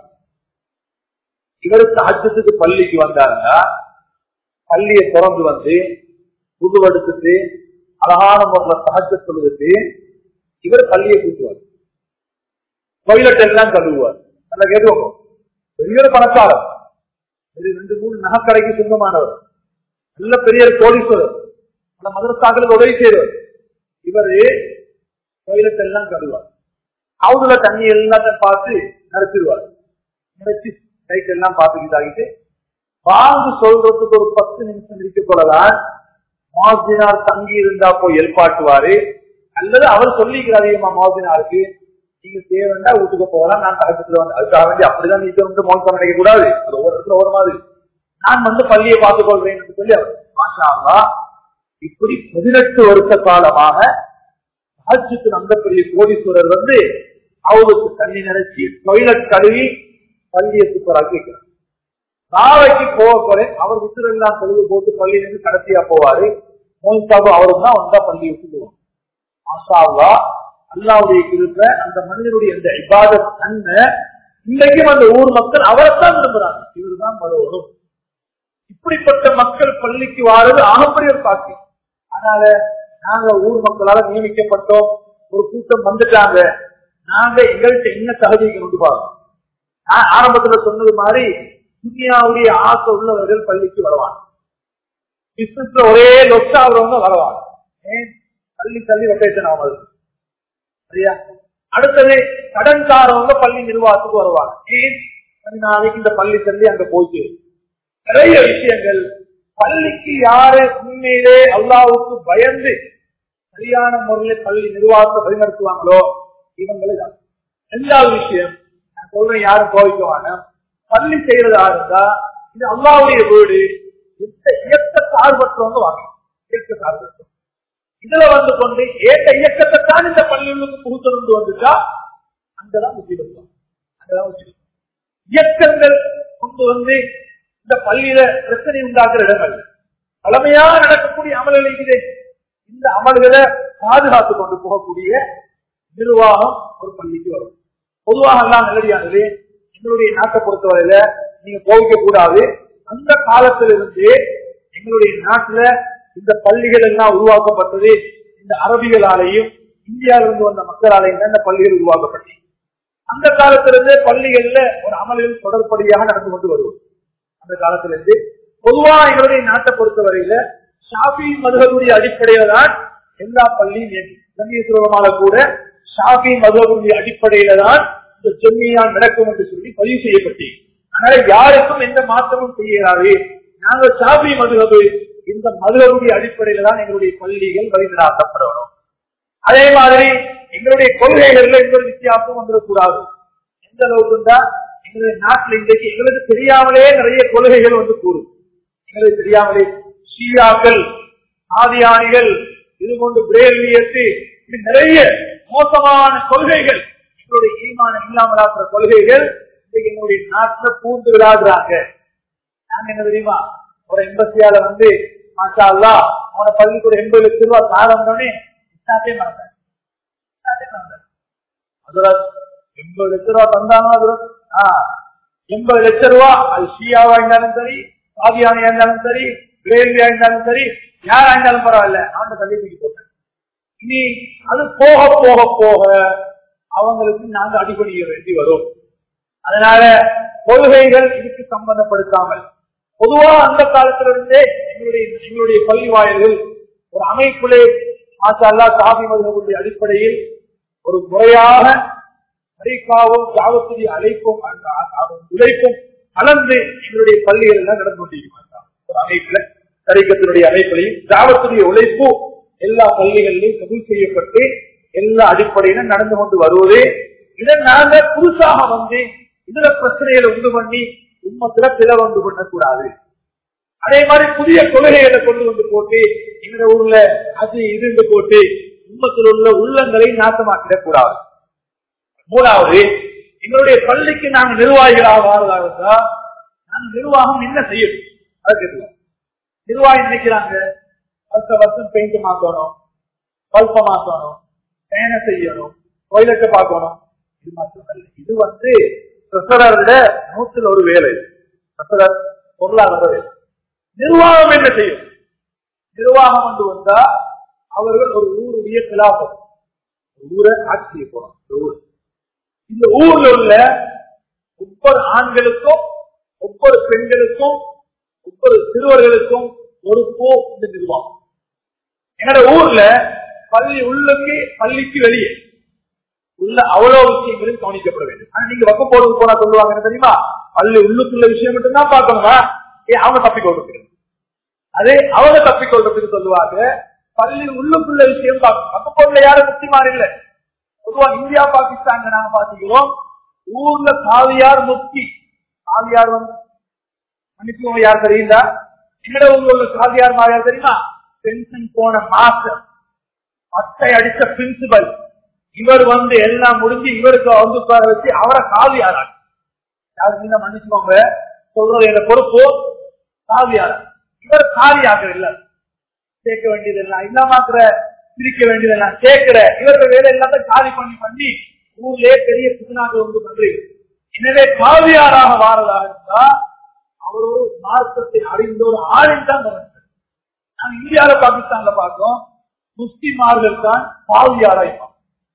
இவருக்கு ஹஜ்ஜத்துக்கு பள்ளிக்கு வந்தாருன்னா பள்ளியை திறந்து வந்து புதுவெடுத்துட்டு அழகான முறையில் சகஜ சொல்லுறது இவர் பள்ளியை கூட்டுவார் டொய்லெட் எல்லாம் கழுவுவார் நல்லா கேட்டுவோம் பெரிய ஒரு பணக்காரர் ஒரு ரெண்டு மூணு நகைக்கடைக்கு சொந்தமானவர் நல்ல பெரிய கோடீஸ்வரர் அந்த மதரசாக்களுக்கு உதவி செய்வார் இவரு டொய்லெட் எல்லாம் கழுவார் அவங்கள தண்ணி எல்லாத்தையும் பார்த்து நிறுத்திடுவார் நிறுத்தி கைக்கு எல்லாம் பார்த்துக்கிட்டாகிட்டு பாங்கு சொல்றதுக்கு ஒரு பத்து நிமிஷம் இருக்க கொள்ளலாம் மாசினார் தங்கி இருந்தா போய் எழுப்பாட்டுவாரு அல்லது அவர் சொல்லிக்கிறார் அதிகமா மாசினாருக்கு நீங்க தேவைண்டா வீட்டுக்கு போகலாம் நான் பக்கத்துல வந்து அதுக்காக வேண்டி அப்படிதான் நீங்க வந்து மோசம் நினைக்க கூடாது அது ஒவ்வொரு இடத்துல ஒரு மாதிரி நான் வந்து பள்ளியை பார்த்துக் கொள்றேன் என்று சொல்லி அவர் மாஷா அல்லாஹ், இப்படி பதினெட்டு வருஷ காலமாக ஹஜ்ஜுக்கு நம்பக்கூடிய கோடீஸ்வரர் வந்து அவருக்கு தண்ணி நினைச்சு டொய்லெட் கழுவி பள்ளியை சூப்பராக்கி வைக்கிறார் நாளைக்கு போக போறேன் அவர் விசிறெல்லாம் கழுவி போட்டு பள்ளியிலிருந்து கடைசியா போவாரு மோனிசாபு அவரும் தான் வந்தா பள்ளியை விட்டுருவோம் மாஷாவா அல்லாவுடைய கிருப்ப அந்த மனிதனுடைய இந்த இபாதத் தன்மை இன்றைக்கும் அந்த ஊர் மக்கள் அவரைத்தான் விரும்புறாங்க இவருதான் மறுவரும் இப்படிப்பட்ட மக்கள் பள்ளிக்கு வாரது ஆகப்பெரிய ஒரு பாக்கியம் அதனால நாங்க ஊர் மக்களால நியமிக்கப்பட்டோம் ஒரு கூட்டம் வந்துட்டாங்க நாங்க எங்கள்கிட்ட என்ன தகுதியை கொண்டு பாருங்க நான் ஆரம்பத்துல சொன்னது மாதிரி துனியாவுடைய ஆசை உள்ளவர்கள் பள்ளிக்கு வருவாங்க பிசினஸ்ல ஒரே லொச்சா ஆகுறவங்க வருவாங்க ஏன் பள்ளி தள்ளி ரொட்டேஷன் ஆகுது சரியா அடுத்தது கடன்காரவங்க பள்ளி நிர்வாகத்துக்கு வருவாங்க ஏன் கொஞ்ச நாளைக்கு இந்த பள்ளி தள்ளி அங்க போயிட்டு நிறைய விஷயங்கள் பள்ளிக்கு யாரு உண்மையிலே அல்லாவுக்கு பயந்து சரியான முறையில் பள்ளி நிர்வாகத்தை வழிநடத்துவாங்களோ இவங்களே தான் ரெண்டாவது விஷயம் நான் சொல்றேன் யாரும் கோவிக்குவாங்க பள்ளி செய்யறதா இருந்தா இது அல்லாவுடைய வீடு எந்த இயக்க சார்பற்றவங்க வாங்க இயக்க சார்பற்ற இதுல வந்து கொண்டு ஏற்ற இயக்கத்தை தான் இந்த பள்ளிகளுக்கு புகுத்தணும் வந்துட்டா அங்கதான் முக்கியம் அங்கதான் முக்கியம் இயக்கங்கள் கொண்டு வந்து இந்த பள்ளியில பிரச்சனை உண்டாக்குற இடங்கள் பழமையாக நடக்கக்கூடிய அமல்கள் இருக்குது இந்த அமல்களை பாதுகாத்து கொண்டு போகக்கூடிய நிர்வாகம் ஒரு பள்ளிக்கு வரும் பொதுவாக எல்லாம் நல்லடியானது எங்களுடைய நாட்டை பொறுத்தவரையில நீங்க கோவிக்க கூடாது அந்த காலத்திலிருந்து எங்களுடைய நாட்டுல இந்த பள்ளிகள் எல்லாம் உருவாக்கப்பட்டது இந்த அரபிகளாலேயும் இந்தியாவிலிருந்து வந்த மக்களாலேயும் தான் இந்த பள்ளிகள் உருவாக்கப்பட்டது அந்த காலத்திலிருந்து பள்ளிகள்ல ஒரு அமல்கள் தொடர்படியாக நடந்து கொண்டு வருவது அந்த காலத்திலிருந்து பொதுவா எங்களுடைய நாட்டை பொறுத்தவரையில ஷாபி மதுகளுடைய அடிப்படையில தான் எல்லா பள்ளியும் கண்ணியசுரமாக கூட ஷாபி மதுகளுடைய அடிப்படையில தான் இந்த ஜெம்மியா நடக்கும் என்று சொல்லி பதிவு செய்யப்பட்டீங்க அதனால யாருக்கும் எந்த மாற்றமும் செய்யறாரு நாங்க ஷாபி மதுகபு இந்த மதுகளுடைய அடிப்படையில தான் எங்களுடைய பள்ளிகள் வழிநடாத்தப்படணும் அதே மாதிரி எங்களுடைய கொள்கைகள்ல எந்த ஒரு வித்தியாசம் வந்துடக்கூடாது எந்த அளவுக்கு எங்களுடைய நாட்டில் இன்றைக்கு எங்களுக்கு தெரியாமலே நிறைய கொள்கைகள் வந்து கூறும் எங்களுக்கு தெரியாமலே ஷியாக்கள் ஆதியானிகள் இது கொண்டு பிரேலியத்து இது நிறைய மோசமான கொள்கைகள் எங்களுடைய ஈமானம் இல்லாமலாக்குற கொள்கைகள் இன்றைக்கு எங்களுடைய நாட்டில் பூந்து விடாதுறாங்க நாங்க என்ன தெரியுமா ஒரு எம்பசியால வந்து மாஷா அல்லா அவன பள்ளிக்கு ஒரு எண்பது லட்சம் ரூபாய் சாதம்னே இஸ்லாத்தே மறந்தேன் எண்பது லட்சம் ரூபாய் தந்தாங்க அது எண்பது லட்சம் ரூபாய் அது ஷியாவா இருந்தாலும் சரி சாதியானியா இருந்தாலும் சரி கிரேவியா இருந்தாலும் சரி யாரா இருந்தாலும் பரவாயில்ல அவன் தள்ளி தூக்கி போட்டேன் இனி அது போக போக போக அவங்களுக்கு நாங்க அடிபடிய வேண்டி வரும் அதனால கொள்கைகள் இதுக்கு சம்பந்தப்படுத்தாமல் பொதுவா அந்த காலத்துல இருந்தே எங்களுடைய எங்களுடைய பள்ளி வாயில்கள் ஒரு அமைப்பிலே மாஷல்லா சாமி மதுகளுடைய அடிப்படையில் ஒரு முறையாக அரிக்காவும் ஜாவத்துடைய அழைப்பும் உழைப்பும் கலந்து எங்களுடைய பள்ளிகள் எல்லாம் நடந்து கொண்டிருக்கிறார் ஒரு அமைப்புல தரிக்கத்தினுடைய அமைப்பிலையும் ஜாவத்துடைய உழைப்பு எல்லா பள்ளிகளிலும் கபூல் செய்யப்பட்டு எல்லா அடிப்படையிலும் நடந்து கொண்டு வருவது இதை நாங்க புதுசாக வந்து இதுல பிரச்சனைகளை உண்டு பண்ணி உண்மத்துல பிளவு உண்டு பண்ணக்கூடாது அதே மாதிரி புதிய கொள்கைகளை கொண்டு வந்து போட்டு எங்க ஊர்ல அது இது போட்டு உண்மத்தில் உள்ள உள்ளங்களை நாசமாக்கிடக் கூடாது மூணாவது எங்களுடைய பள்ளிக்கு நாங்க நிர்வாகிகளாக வாழ்வதாக இருந்தா நாங்க நிர்வாகம் என்ன செய்யும் அது கேட்கலாம் நிர்வாகம் நினைக்கிறாங்க வருஷ வருஷம் பெயிண்ட் மாத்தணும் பல்ப மாத்தணும் பேனை செய்யணும் டொய்லெட்டை பார்க்கணும் இது மாத்திரமல்ல இது வந்து பிரசரோட நூற்றுல ஒரு வேலை பிரசரர் பொருளாதார வேலை நிர்வாகம் என்ன செய்யும் நிர்வாகம் வந்து வந்தா அவர்கள் ஒரு ஊருடைய கிலாபம் ஊரை ஆட்சி செய்ய போறோம் ஊர் இந்த ஊர்ல உள்ள ஒவ்வொரு ஆண்களுக்கும் ஒவ்வொரு பெண்களுக்கும் ஒவ்வொரு சிறுவர்களுக்கும் பொறுப்போ இந்த நிர்வாகம் எங்கட ஊர்ல பள்ளி உள்ளுக்கு பள்ளிக்கு வெளியே உள்ள அவ்வளவு விஷயங்களும் கவனிக்கப்பட வேண்டும் ஆனா நீங்க வக்க போறது போனா சொல்லுவாங்க தெரியுமா பள்ளி உள்ளுக்குள்ள விஷயம் மட்டும்தான் பார்க்கணுமா ஏ, அவங்க தப்பிக்கொள்றது அதே அவங்க தப்பிக்கொள்றதுக்கு சொல்லுவாங்க பள்ளி உள்ளுக்குள்ள விஷயம் பார்க்கணும் நம்ம பொருள் யாரும் முக்திமார் இல்ல பொதுவா இந்தியா பாகிஸ்தான் நாங்க பாத்துக்கிறோம் ஊர்ல காவியார் முக்தி காவியார் வந்து மன்னிப்புவங்க யார் தெரியுங்களா எங்கட ஊர்ல காவியார் மாறியார் தெரியுமா பென்ஷன் போன மாசம் அட்டை அடிச்ச பிரின்சிபல் இவர் வந்து எல்லாம் முடிஞ்சு இவருக்கு வந்து உட்கார வச்சு அவரை காவியாராங்க யாரு நீங்க மன்னிச்சுக்கோங்க சொல்றது எங்க பொறுப்பு காவியார் இவர் காவியாக இல்ல சேர்க்க வேண்டியதெல்லாம் இல்லாமக்கிற பிரிக்க வேண்டியதெல்லாம் சேர்க்கிற இவரோட வேலை எல்லாத்தையும் காலி பண்ணி பண்ணி ஊர்லயே பெரிய புதுநாக வந்து பண்றீங்க எனவே காவியாராக வாரதாக இருந்தா அவர் ஒரு மார்க்கத்தை அறிந்த ஒரு ஆளின் தான் வளர்ந்தார். நாங்க இந்தியாவில பாகிஸ்தான்ல பார்த்தோம் முஸ்லிமார்கள் தான் காவியாரா இருப்பாங்க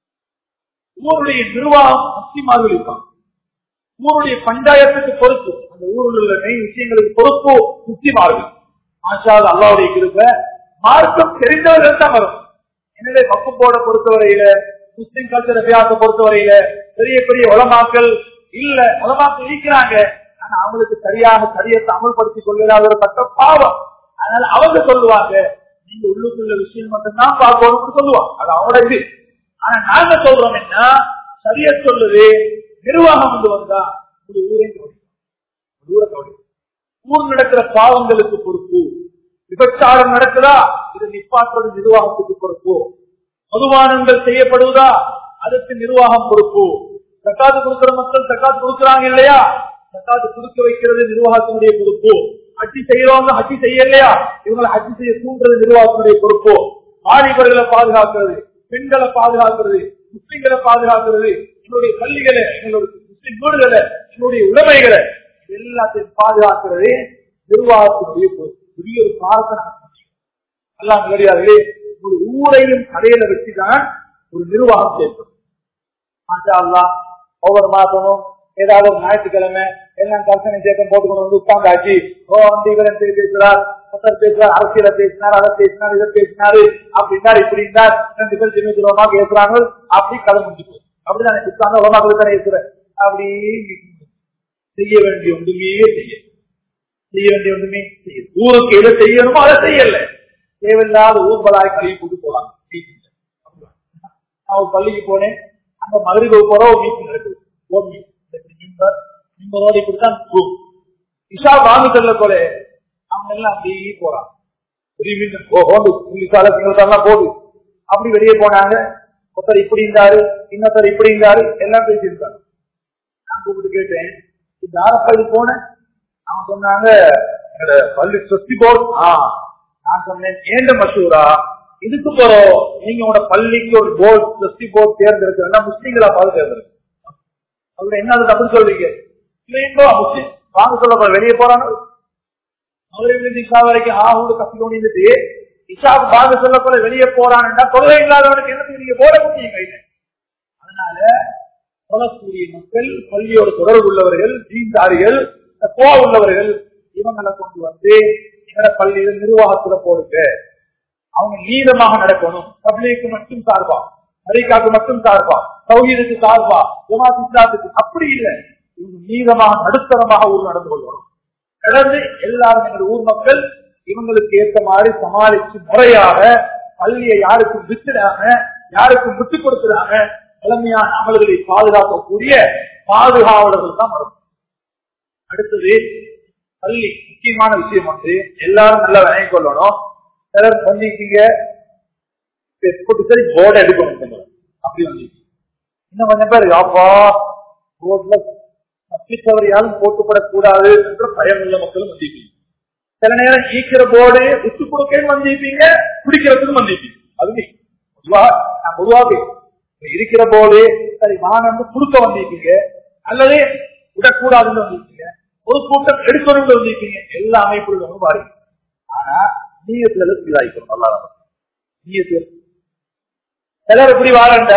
ஊருடைய நிர்வாகம் முஸ்லிமார்கள் இருப்பாங்க ஊருடைய பஞ்சாயத்துக்கு பொறுப்பு அந்த ஊரில் உள்ள மெயின் விஷயங்களுக்கு பொறுப்பு முஸ்லிமார்கள் ஆஷாது அல்லாவுடைய கிருப்ப மார்க்கம் தெரிந்தவர்கள் தான் வரும் எனவே வக்குப்போட பொறுத்தவரையில முஸ்லிம் கல்ச்சர் அபியாசத்தை பொறுத்தவரையில பெரிய பெரிய உலமாக்கள் இல்ல உலமாக்கள் இருக்கிறாங்க ஆனா அவங்களுக்கு சரியாக சரியத்தை அமல்படுத்திக் கொள்ளாத ஒரு பட்ட பாவம் அதனால அவங்க சொல்லுவாங்க நீங்க உள்ளுக்குள்ள விஷயம் மட்டும்தான் பார்க்கணும்னு சொல்லுவாங்க அது அவங்களோட இது ஆனா நாங்க சொல்றோம் என்ன சரிய சொல்லுது நிர்வாகம் கொண்டு வந்தா ஒரு ஊரை கவனிக்கும். ஒரு ஊரை கவனிக்கும். ஊர் நடக்கிற பாவங்களுக்கு பொறுப்பு விபச்சாரம் நடக்குதா இது நிப்பாட்டுறது நிர்வாகத்துக்கு பொறுப்பு மதுபானங்கள் செய்யப்படுவதா அதற்கு நிர்வாகம் பொறுப்பு தக்காத்து கொடுக்கிற மக்கள் தக்காத்து கொடுக்கறாங்க இல்லையா தக்காத்து கொடுக்க வைக்கிறது நிர்வாகத்தினுடைய பொறுப்பு ஹஜ்ஜி செய்யறவங்க ஹஜ்ஜி செய்யலையா இவங்களை ஹஜ்ஜி செய்ய தூண்டுறது நிர்வாகத்தினுடைய பொறுப்பு வாலிபர்களை பாதுகாக்கிறது பெண்களை பாதுகாக்கிறது முஸ்லிம்களை பாதுகாக்கிறது என்னுடைய பள்ளிகளை எங்களுடைய முஸ்லிம் வீடுகளை என்னுடைய உடைமைகளை இது எல்லாத்தையும் பாதுகாக்கிறது நிர்வாகத்தினுடைய பொறுப்பு பெரிய ஒரு பாரத்தை நான் எல்லாம் கிடையாது ஒரு ஊரையும் கடையில வச்சுதான் ஒரு நிர்வாகம் செய்யப்படும் மாஷா அல்லாஹ், ஒவ்வொரு மாசமும் ஏதாவது ஒரு ஞாயிற்றுக்கிழமை எல்லாம் கற்பனை சேர்க்கம் போட்டுக்கொண்டு வந்து உட்கார்ந்தாச்சு ஓ வந்து இவர் என்ன பேசுறார் புத்தர் பேசுறார் அரசியல பேசினார் அதை பேசினார் இதை பேசினாரு அப்படின்னார் இப்படி இருந்தார் ரெண்டு பேர் சின்ன சின்னமா பேசுறாங்க அப்படி கதை முடிச்சு அப்படிதான் எனக்கு உட்கார்ந்து உலமாக்கள் தானே இருக்கிறேன் அப்படி செய்ய வேண்டிய ஒன்றுமே செய்ய செய்ய வேண்டிய ஒன்றுமே செய்ய ஊருக்கு எதை செய்யணுமோ அதை செய்யல தேவையில்லாத ஊர்வலாய் கழுவி கொண்டு போலாம் நான் ஒரு பள்ளிக்கு போனேன் அங்க மதுரை போற ஒரு மீட்டிங் நடக்குது ஒரு மீட்டிங் நிம்மதோட இப்படித்தான் ரூம் இஷா வாங்குதல்ல போல அவங்க எல்லாம் அப்படியே போறாங்க பெரிய மீட்டிங் ஓ ஹோண்டு புள்ளிசால சிங்களத்தாலாம் போகுது அப்படி வெளியே போனாங்க ஒருத்தர் இப்படி இருந்தாரு இன்னொருத்தர் இப்படி இருந்தாரு எல்லாம் பேசியிருந்தாங்க நான் கூப்பிட்டு கேட்டேன் இந்த ஆரப்பாடு போனேன் அவங்க சொன்னாங்க எங்களோட பள்ளி சொஸ்தி போர்டு ஆ நான் சொன்னேன் ஏண்ட மசூரா இதுக்கு போறோம் நீங்க உங்களோட பள்ளிக்கு ஒரு போர்டு சொஸ்தி போர்டு தேர்ந்தெடுக்க முஸ்லீம்களா பார்த்து தேர்ந்தெடுக்க அவங்க என்ன அது தப்பு சொல்றீங்க இல்லைங்களோ முஸ்லீம் வாங்க சொல்ல போற வெளியே போறாங்க மதுரை இஷா வரைக்கும் ஆ ஊடு கப்பி கொண்டு இஷாவுக்கு பாங்க சொல்ல போல வெளியே போறான்டா தொழிலை இல்லாதவனுக்கு என்ன நீங்க போட முடியும் கையில அதனால சொல்லக்கூடிய மக்கள் பள்ளியோட தொடர்பு உள்ளவர்கள் ஜீந்தாரிகள் கோவ உள்ளவர்கள் இவங்களை கொண்டு வந்து எங்களை பள்ளியில் நிர்வாகத்துல போடுங்க அவங்க நீதமாக நடக்கணும் பப்ளிக்கு மட்டும் சார்பா அமெரிக்காவுக்கு மட்டும் சார்பா சௌகீதுக்கு சார்பா ஜமாத் இஸ்லாத்துக்கு அப்படி இல்லை இவங்க நீதமாக நடுத்தரமாக ஊர் நடந்து கொள்ளணும் நடந்து எல்லாரும் எங்கள் ஊர் மக்கள் இவங்களுக்கு ஏற்ற மாதிரி சமாளிச்சு முறையாக பள்ளியை யாருக்கும் வித்துடாம யாருக்கும் விட்டு கொடுத்துடாம தலைமையான அமல்களை பாதுகாக்கக்கூடிய பாதுகாவலர்கள் தான் வரும் அடுத்தது பள்ளி முக்கியமான விஷயம் வந்து எல்லாரும் நல்லா விளங்கிக் கொள்ளணும் சிலர் வந்திருக்கீங்க சரி போர்டு எடுக்கணும் இந்த முறை. அப்படி வந்திருக்கீங்க இன்னும் கொஞ்சம் பேர் அப்பா போர்ட்ல தப்பித்தவரையாலும் போட்டுப்படக்கூடாது என்ற பயம் உள்ள மக்களும் வந்திருப்பீங்க சில நேரம் ஈக்கிற போர்டு விட்டு கொடுக்கவும் வந்திருப்பீங்க குடிக்கிறதுக்கும் வந்திருப்பீங்க அது நீ. பொதுவா நான் பொதுவாக இப்ப இருக்கிற போது சரி மானந்து கொடுக்க வந்திருக்கீங்க அல்லது விடக்கூடாதுன்னு வந்திருக்கீங்க ஒரு கூட்டம் எடுக்கணும்னு வந்திருக்கீங்க எல்லா அமைப்புகளும் பாருங்க ஆனா நீயத்துல இதாயிக்கணும் நல்லா நீயத்தில் சிலர் எப்படி வாழண்டா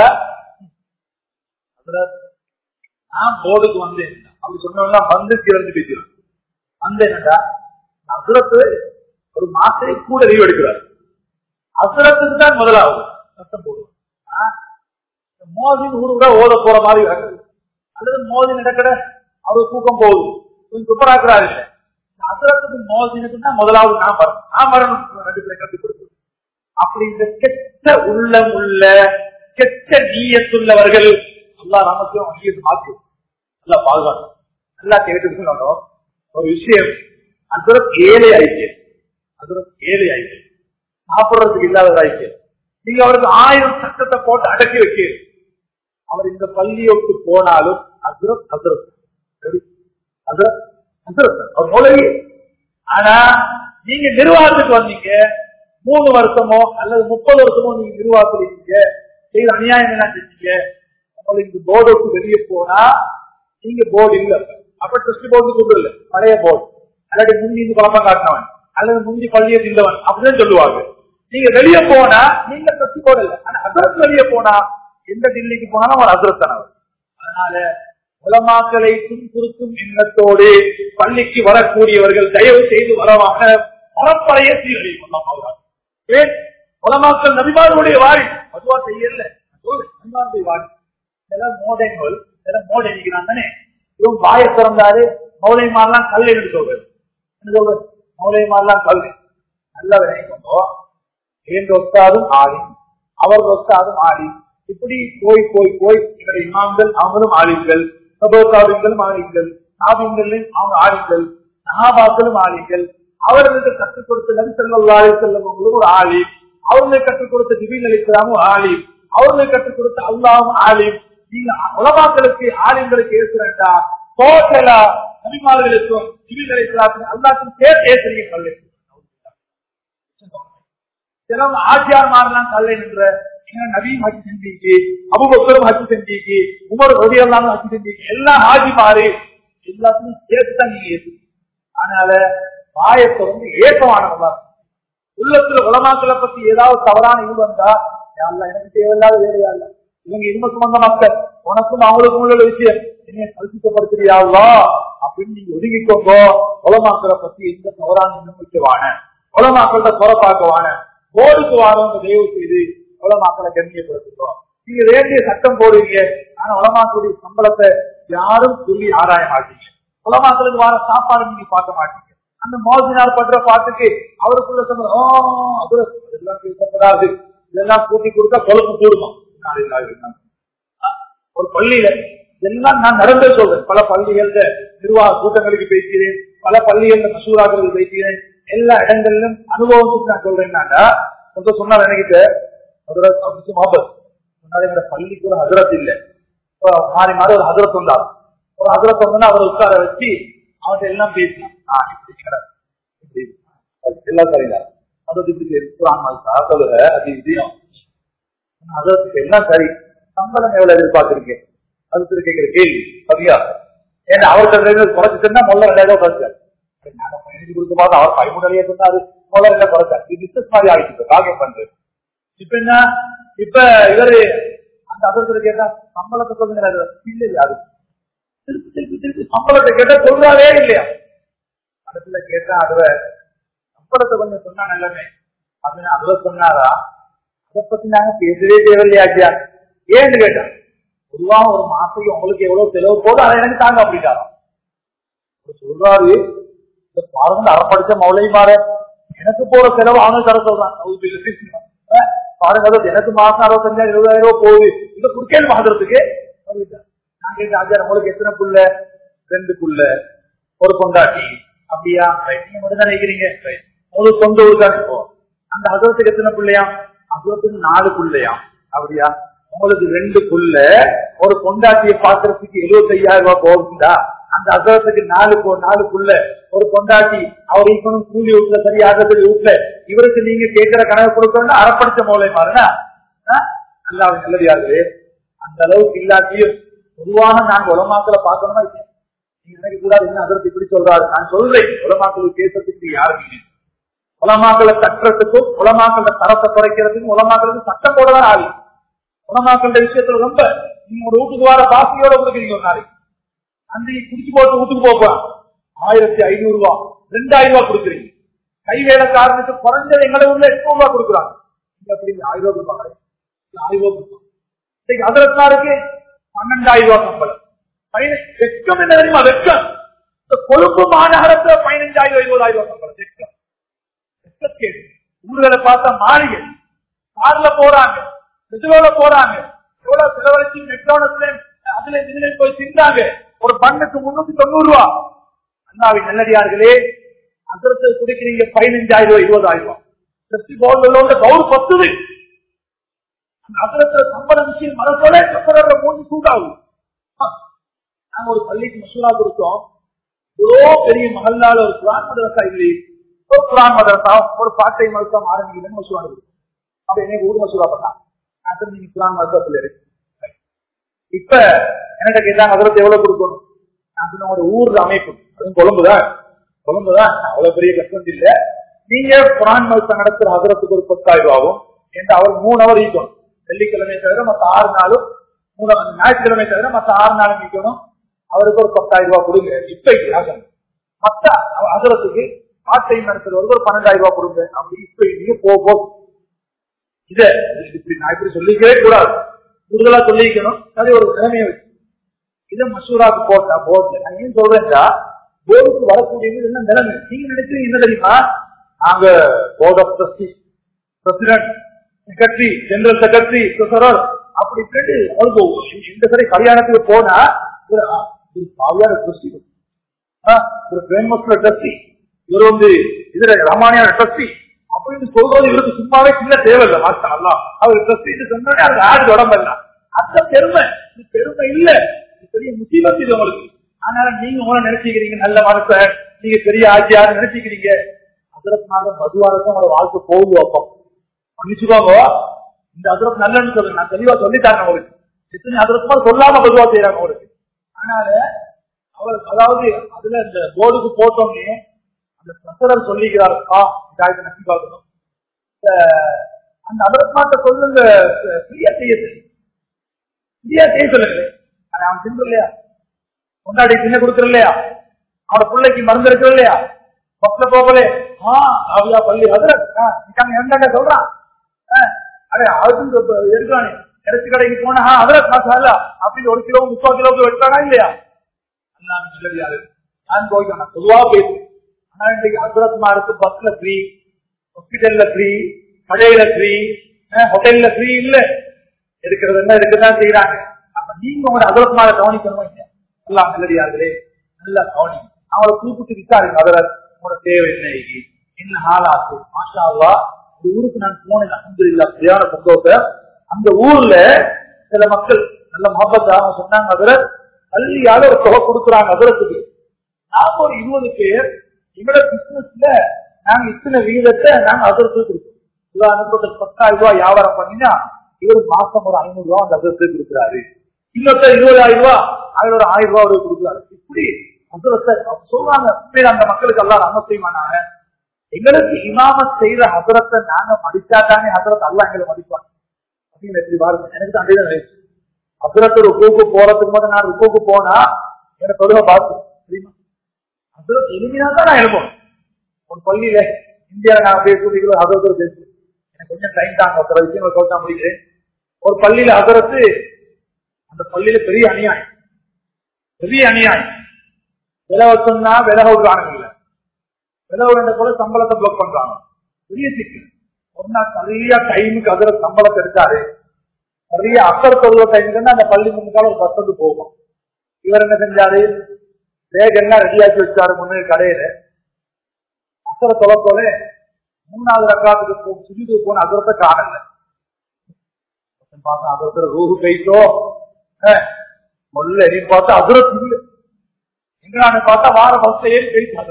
நான் போர்டுக்கு வந்தேன் அப்படி சொன்னா வந்து திறந்து பேசுறேன் அந்த என்னடா அசுரத்து ஒரு மாசத்தை கூட லீவ் எடுக்கிறார் அசுரத்துக்கு தான் முதலாவது சட்டம் போடுவோம் மோதி ஊரு கூட ஓத போற மாதிரி நடக்குது அல்லது மோதி நடக்கிற அவரு தூக்கம் போகுது கொஞ்சம் துப்பராக்குறாரு இல்ல அசரத்துக்கு மோதினதுன்னா முதலாவது நான் வரணும் நான் வரணும் ரெண்டு பேரை கற்றுக் கொடுக்கணும் அப்படி இந்த கெட்ட உள்ளம் உள்ள கெட்ட நீயத்துள்ளவர்கள் அல்லா நமக்கு நீயத்து மாற்றி நல்லா பாதுகாக்கும் நல்லா கேட்டு ஒரு விஷயம் அதுல ஏழை ஐக்கியம் அதுல ஏழை ஐக்கியம் சாப்பிடுறதுக்கு இல்லாத ஐக்கியம் நீங்க அவருக்கு ஆயிரம் சட்டத்தை போட்டு அடக்கி வைக்கிறீங்க அவர் இந்த பள்ளியோட்டு போனாலும் அசுரம் அசுரம் அவர் மூலவி ஆனா நீங்க நிர்வாகத்துக்கு வந்தீங்க மூணு வருஷமோ அல்லது முப்பது வருஷமோ நீங்க நிர்வாகத்துக்கு செய்த அநியாயம் என்ன செஞ்சீங்க உங்களுக்கு போர்டுக்கு வெளியே போனா நீங்க போர்டு இல்ல அப்ப ட்ரஸ்ட் போர்டு கொண்டு இல்ல பழைய போர்டு அல்லது முந்தி இந்த குழப்பம் காட்டினவன் அல்லது முந்தி பள்ளியை தில்லவன் அப்படிதான் சொல்லுவாங்க நீங்க வெளியே போனா நீங்க ட்ரஸ்ட் போர்டு இல்ல ஆனா அதற்கு வெளியே போனா எந்த டில்லிக்கு போனாலும் அவர் அதிர்த்தனவர் அதனால உலமாக்களை துன்புறுத்தும் எண்ணத்தோடு பள்ளிக்கு வரக்கூடியவர்கள் தயவு செய்து வரவாக பரப்பரையே சீரழியும் ஏன் உலமாக்கள் நபிமாருடைய வாரி அதுவா செய்யல நபிமாருடைய வாரி சில மோடைகள் சில மோடை நிற்கிறான் தானே இவன் வாய திறந்தாரு மௌலைமாரெல்லாம் கல் என்று சொல்றது என்ன சொல்றது மௌலைமாரெல்லாம் கல் நல்ல வினை கொண்டோ என் ஒத்தாதும் ஆடி அவர் ஒத்தாதும் ஆடி இப்படி போய் போய் போய் எங்களுடைய இமாம்கள் அவங்களும் ஆளுங்கள் சபோதாவிங்களும் ஆளுங்கள் சாபியங்களும் அவங்க ஆளுங்கள் சகாபாக்களும் ஆளுங்கள் அவர்களுக்கு கற்றுக் கொடுத்த நபி செல்லல்லாலே செல்லவங்களும் ஒரு ஆளி அவர்களுக்கு கற்றுக் கொடுத்த திபீன் அலிஸ்லாமும் ஆளி அவர்களுக்கு கற்றுக் கொடுத்த அல்லாவும் ஆளி நீங்க உலமாக்களுக்கு ஆளுங்களுக்கு ஏசுறா டோட்டலா நபிமார்களுக்கும் திபீன் அலிஸ்லாத்துக்கும் அல்லாத்துக்கும் சேர்த்து ஏசுறீங்க கல்லு சிலவங்க ஆட்சியார் மாறலாம் கல்லை என்ற நபீம் ஹஜ் செஞ்சீங்க அபுபக்கரும் ஹஜ் செஞ்சீங்க உமர் ரவியெல்லாம் ஹஜ் செஞ்சீங்க எல்லாம் ஹாஜி மாறி எல்லாத்தையும் சேர்த்துதான் நீங்க ஏற்று அதனால வாயத்தை வந்து ஏக்கமானவங்களா உள்ளத்துல உலமாக்களை பத்தி ஏதாவது தவறான இது வந்தா யாருல எனக்கு தேவையில்லாத வேலையா இல்ல இவங்க இன்ப சுமந்த மக்கள் உனக்கும் அவங்களுக்கும் உள்ள விஷயம் என்னைய கல்பிக்கப்படுத்துறியாவா அப்படின்னு நீங்க ஒதுங்கிக்கோங்க உலமாக்களை பத்தி எந்த தவறான நிர்ணயிக்கவான உலமாக்கள குறப்பாக்கவான போருக்கு வாரம் தயவு செய்து உலமாக்களை கண்ணியப்படுத்துவோம் நீங்க வேண்டிய சட்டம் போடுவீங்க ஆனா உலமாக்களுடைய சம்பளத்தை யாரும் சொல்லி ஆராய மாட்டீங்க உலமாக்களுக்கு வர சாப்பாடு நீங்க பார்க்க மாட்டீங்க அந்த மோதினார் பண்ற பாட்டுக்கு அவருக்குள்ள சம்பளம் இதெல்லாம் பேசப்படாது இதெல்லாம் கூட்டி கொடுத்தா கொழுப்பு கூடுமா ஒரு பள்ளியில இதெல்லாம் நான் நடந்தே சொல்றேன் பல பள்ளிகள்ல நிர்வாக கூட்டங்களுக்கு பேசுகிறேன் பல பள்ளிகள்ல மசூராக்கள் பேசுகிறேன் எல்லா இடங்களிலும் அனுபவத்துக்கு நான் சொல்றேன்னாடா கொஞ்சம் சொன்னார் எனக்கு பள்ளிக்கு ஒரு ஹசரத் இல்ல மாறி மாறி ஒரு ஹசரத் வந்தார் ஒரு ஹசரத் வந்து அவரை உட்கார வச்சு அவன் எல்லாம் பேசினான் எல்லாம் சரிதான் அது சொல்லுங்க அது இதையும் அதற்கு எல்லாம் சரி சம்பளம் எவ்வளவு எதிர்பார்த்திருக்கேன் அது கேட்கிற கேள்வி சரியா ஏன்னா அவர்கிட்ட குறைச்சிட்டுன்னா முதல்ல ரெண்டாயிரம் குறைச்சாரு எழுதி கொடுக்க போது அவர் பதிமூணு சொன்னாரு முதல்ல குறைச்சாரு இது பிசினஸ் மாதிரி ஆயிடுச்சு காரியம் பண்றது இப்ப என்ன இப்ப இவரு அந்த அதற்கு கேட்டா சம்பளத்தை சொல்லுங்க இல்ல யாரு திருப்பி திருப்பி திருப்பி சம்பளத்தை கேட்டா சொல்றாரே இல்லையா அடுத்துல கேட்டா அதுவ சம்பளத்தை கொஞ்சம் சொன்னா நல்லமே அப்படின்னு அதுவ சொன்னாரா அதை பத்தி நாங்க பேசவே தேவையில்லையாச்சியா ஏன்னு கேட்டான் பொதுவா ஒரு மாசத்துக்கு உங்களுக்கு எவ்வளவு செலவு போதும் அதை எனக்கு தாங்க அப்படிட்டாரா சொல்றாரு இந்த பாருங்க அறப்படிச்ச மௌலை மாற எனக்கு போற செலவு அவனும் தர சொல்றான் பாருங்க எனக்கு மாசம் அறுபத்தஞ்சாயிரம் இருபதாயிரம் ரூபாய் போகுது இந்த குறுக்கேள் மாதத்துக்கு நான் கேட்டேன் ஆஜா உங்களுக்கு எத்தனை புள்ள ரெண்டு புள்ள ஒரு கொண்டாட்டி அப்படியா நீங்க மட்டும் தான் நினைக்கிறீங்க ஒரு சொந்த ஊர் தான் இப்போ அந்த அசுரத்துக்கு எத்தனை பிள்ளையா அசுரத்துக்கு நாலு பிள்ளையாம் அப்படியா உங்களுக்கு ரெண்டு புள்ள ஒரு கொண்டாட்டியை பாக்குறதுக்கு எழுபத்தி ஐயாயிரம் ரூபாய் போகுதுண்டா அந்த அசுரத்துக்கு நாலு நாலு புள்ள ஒரு கொண்டாட்டி அவர் இப்பனும் கூலி வீட்டுல சரியாக வீட்டுல இவருக்கு நீங்க கேட்கிற கணக்கு கொடுக்கணும்னா அறப்படிச்ச மூலை மாறுனா நல்லா நல்லதார்களே அந்த அளவுக்கு இல்லாட்டியும் பொதுவாக நாங்க உலமாக்களை பார்க்கணும்னா நீங்க நினைக்க கூடாது என்ன அதற்கு இப்படி சொல்றாரு நான் சொல்றேன் உலமாக்களுக்கு பேசுறதுக்கு யாரும் இல்லை உலமாக்களை தட்டுறதுக்கும் உலமாக்கள தரத்தை குறைக்கிறதுக்கும் உலமாக்களுக்கு சட்டம் போடதான் ஆகும் உலமாக்கள விஷயத்துல ரொம்ப நீங்க ஒரு வீட்டுக்கு வர பாசியோட கொடுக்குறீங்க ஒரு நாளைக்கு அன்றைக்கு குடிச்சு போட்டு வீட்டுக்கு போப்பான் ஆயிரத்தி ஐநூறு ரூபாய் ரெண்டாயிரம் ரூபாய் கொடுக்குறீங்க கை வேலைக்காரனுக்கு குறைஞ்சது எங்களை உள்ள எட்நூறு ரூபாய் கொடுக்குறாங்க நீங்க அப்படி ஆயிரம் ரூபாய் கொடுப்பாங்க ஆயிரம் ரூபாய் கொடுப்பாங்க இன்னைக்கு அதரத்தாருக்கு பன்னெண்டாயிரம் ரூபாய் சம்பளம் வெக்கம் என்ன தெரியுமா வெக்கம் இந்த கொழும்பு மாநகரத்துல பதினஞ்சாயிரம் இருபதாயிரம் ரூபாய் சம்பளம் திட்டம். திட்டக்கேடு. ஊர்களை பார்த்தா மாளிகை கார்ல போறாங்க மெட்ரோல போறாங்க எவ்வளவு செலவழிச்சு மெட்ரோனஸ்ல அதுல இதுல போய் தின்றாங்க ஒரு பண்ணுக்கு முன்னூத்தி தொண்ணூறு ரூபா அண்ணாவின் நல்லடியார்களே அதற்கு குடிக்கிறீங்க பதினஞ்சாயிரம் ரூபாய் இருபதாயிரம் ரூபாய் செப்டி போர்டுல கவுர் பத்துது அந்த அதரத்துல சம்பள விஷயம் மரத்தோட சம்பள மூஞ்சி சூடாகும் நாங்க ஒரு பள்ளிக்கு மசூரா கொடுத்தோம் இவ்வளோ பெரிய மகல்லால ஒரு குரான் மதரசா இல்லை ஒரு குரான் மதரசா ஒரு பாட்டை மதரசா ஆரம்பிக்கலன்னு மசூரா கொடுத்தோம் அப்ப எனக்கு ஊர் மசூரா பண்ணாங்க அது நீங்க குரான் மதரசாத்துல இருக்கு இப்ப என்ன கேட்டாங்க அதற்கு எவ்வளவு கொடுக்கணும் நான் சொன்ன ஒரு ஊர் அமைப்பு அதுவும் கொழும்புதான் கொழும்புதான் அவ்வளவு பெரிய கஷ்டம் இல்ல நீங்க குரான் மதரசா நடத்துற அதரத்துக்கு ஒரு பத்தாயிரம் ரூபாவும் என்று அவர் மூணு அவர் ஈக்கணும் வெள்ளிக்கிழமை தவிர மத்த ஆறு நாளும் மூணு ஞாயிற்றுக்கிழமை தவிர மத்த ஆறு நாளும் ஈக்கணும் அவருக்கு ஒரு பத்தாயிரம் ரூபாய் கொடுங்க இப்ப இல்லையாக மத்த அகலத்துக்கு ஆட்டை நடத்துறவருக்கு ஒரு பன்னெண்டாயிரம் ரூபாய் கொடுங்க அப்படி இப்ப நீங்க போ போ இத இப்படி நான் இப்படி சொல்லிக்கவே கூடாது கூடுதலா சொல்லிக்கணும் அது ஒரு நிலைமையை வச்சு இதை மசூராக்கு போட்டா போர்ட்ல நான் ஏன் சொல்றேன்டா போர்டுக்கு வரக்கூடியது என்ன நிலைமை நீங்க நினைக்கிறீங்க என்ன தெரியுமா நாங்க board of trustee president secretary general secretary treasurer அப்படி இப்படின்னு அவருக்கு இந்த சரி கல்யாணத்துக்கு போனா ஒரு ஒரு பாவியான ட்ரஸ்டி ஒரு பிரேமஸ்ல ட்ரஸ்டி இவர் வந்து இதுல ரமானியான ட்ரஸ்டி அப்படின்னு சொல்றது இவருக்கு சும்மாவே சின்ன தேவையில்லை மாஸ்டர் அல்லா அவர் ட்ரஸ்டி சொன்னோடனே அது ஆடு உடம்பு இல்ல அந்த பெருமை இது பெருமை இல்ல இது பெரிய முசீபத் இது உங்களுக்கு அதனால நீங்க உங்களை நினைச்சுக்கிறீங்க நல்ல மனச நீங்க பெரிய ஆட்சியார் நினைச்சுக்கிறீங்க அதற்காக மதுவாரத்தை உங்களோட வாழ்க்கை போகுது அப்போ மன்னிச்சுக்கோங்க இந்த அதிரத்து நல்லன்னு சொல்லுங்க நான் தெளிவா சொல்லித்தாங்க உங்களுக்கு எத்தனை அதிரத்துமா சொல்லாம பொதுவா செய்யறாங்க உங்களுக்கு அதனால அவர் அதாவது அதுல இந்த போர்டுக்கு போட்டோன்னே அந்த பிரசரர் சொல்லிக்கிறாருப்பா இதாயத்தை நம்பி பார்க்கணும் அந்த அதிரத்மாட்ட சொல்லுங்க ஃப்ரீயா செய்ய ஃப்ரீயா செய்ய சொல்லுங்க அவன் தின்று இல்லையா கொண்டாடி தின்ன கொடுக்குற இல்லையா அவனோட பிள்ளைக்கு மருந்து இருக்கிற இல்லையா பஸ்ல போகலே ஆஹ் அவையா பள்ளி அதுல என்ன சொல்றான் அடே அது எடுக்கிறானே இறைச்சி கடைக்கு போனா அதுல மசாலா அப்படின்னு ஒரு கிலோ முப்பது கிலோக்கு எடுத்தானா இல்லையா நல்லது நான் போய்க்கான பொதுவா பேசு ஆனா இன்னைக்கு அசுரத்மா இருக்கு பஸ்ல ஃப்ரீ ஹாஸ்பிட்டல்ல ஃப்ரீ கடையில ஃப்ரீ ஹோட்டல்ல ஃப்ரீ இல்ல இருக்கிறது என்ன இருக்குதான் செய்யறாங்க அப்ப நீங்க உங்களோட அசுரத்மாவை கவனிக்கணும் எல்லாம் நல்லடியார்களே நல்லா கவனிங்க அவங்கள கூப்பிட்டு விசாரிங்க அதில் உங்களோட தேவை என்ன என்ன ஆளாச்சு மாஷா அல்லா ஒரு ஊருக்கு நான் போனேன் அஹமது இல்லா சரியான சந்தோஷம் அந்த ஊர்ல சில மக்கள் நல்ல மகப்பத்தாக சொன்னாங்க அதுல பள்ளியால ஒரு தொகை கொடுக்குறாங்க அதற்கு நாங்க ஒரு இருபது பேர் எங்களோட பிசினஸ்ல நாங்க இத்தனை விகிதத்தை நாங்க அதற்கு கொடுப்போம் உதாரணத்துக்கு பத்தாயிரம் ரூபாய் வியாபாரம் பண்ணினா இவர் மாசம் ஒரு ஐநூறு ரூபாய் அந்த அதற்கு கொடுக்குறாரு இன்னொருத்தர் இருபதாயிரம் ரூபாய் அதுல ஒரு ஆயிரம் ரூபாய் அவருக்கு கொடுக்குறாரு இப்படி அதரத்தை சொல்றாங்க அந்த மக்களுக்கு எல்லாம் ரம செய்வானாங்க எங்களுக்கு இமாம செய்யற ஹசரத்தை நாங்க மதிச்சா தானே ஹசரத் அல்லா எங்களை மதிப்பாங்க அப்படின்னு எப்படி பாருங்க எனக்கு அந்த இதை ஹசரத்து ருக்கூக்கு போறதுக்கு முதல் நான் ருக்கூக்கு போனா எனக்கு தொழுக பார்த்து தெரியுமா ஹசரத் எளிமையா தான் நான் எழுப்போம் ஒரு பள்ளியில இந்தியாவில நான் அப்படியே கூட்டிக்கிறோம் ஹசரத்து பேசு எனக்கு கொஞ்சம் டைம் தாங்க சில விஷயங்கள் சொல்ல முடிக்கிறேன் ஒரு பள்ளியில ஹசரத்து அந்த பள்ளியில பெரிய அநியாயம் பெரிய அநியாயம் விலை சொன்னா விலை விடுறானுங்க இல்ல விலை கூட சம்பளத்தை பிளாக் பண்றாங்க பெரிய சிக்கல் ஒரு நாள் நிறைய டைமுக்கு அதுல சம்பளத்தை எடுத்தாரு நிறைய அக்கர் தொழுவ டைமுக்கு அந்த பள்ளி முன்னால ஒரு பஸ் வந்து போகும் இவர் என்ன செஞ்சாரு பேக் எல்லாம் ரெடியாக்கி வச்சாரு முன்னே கடையில அக்கரை தொலை போல மூணாவது ரக்காத்துக்கு சுஜிது போன அகரத்தை காணல பார்த்தா அகரத்துல ரூஹு போயிட்டோ முல்ல நீ பார்த்தா அகரத்து இல்லை எங்களான பார்த்தா வார பஸ்ல ஏறி போயிட்டாங்க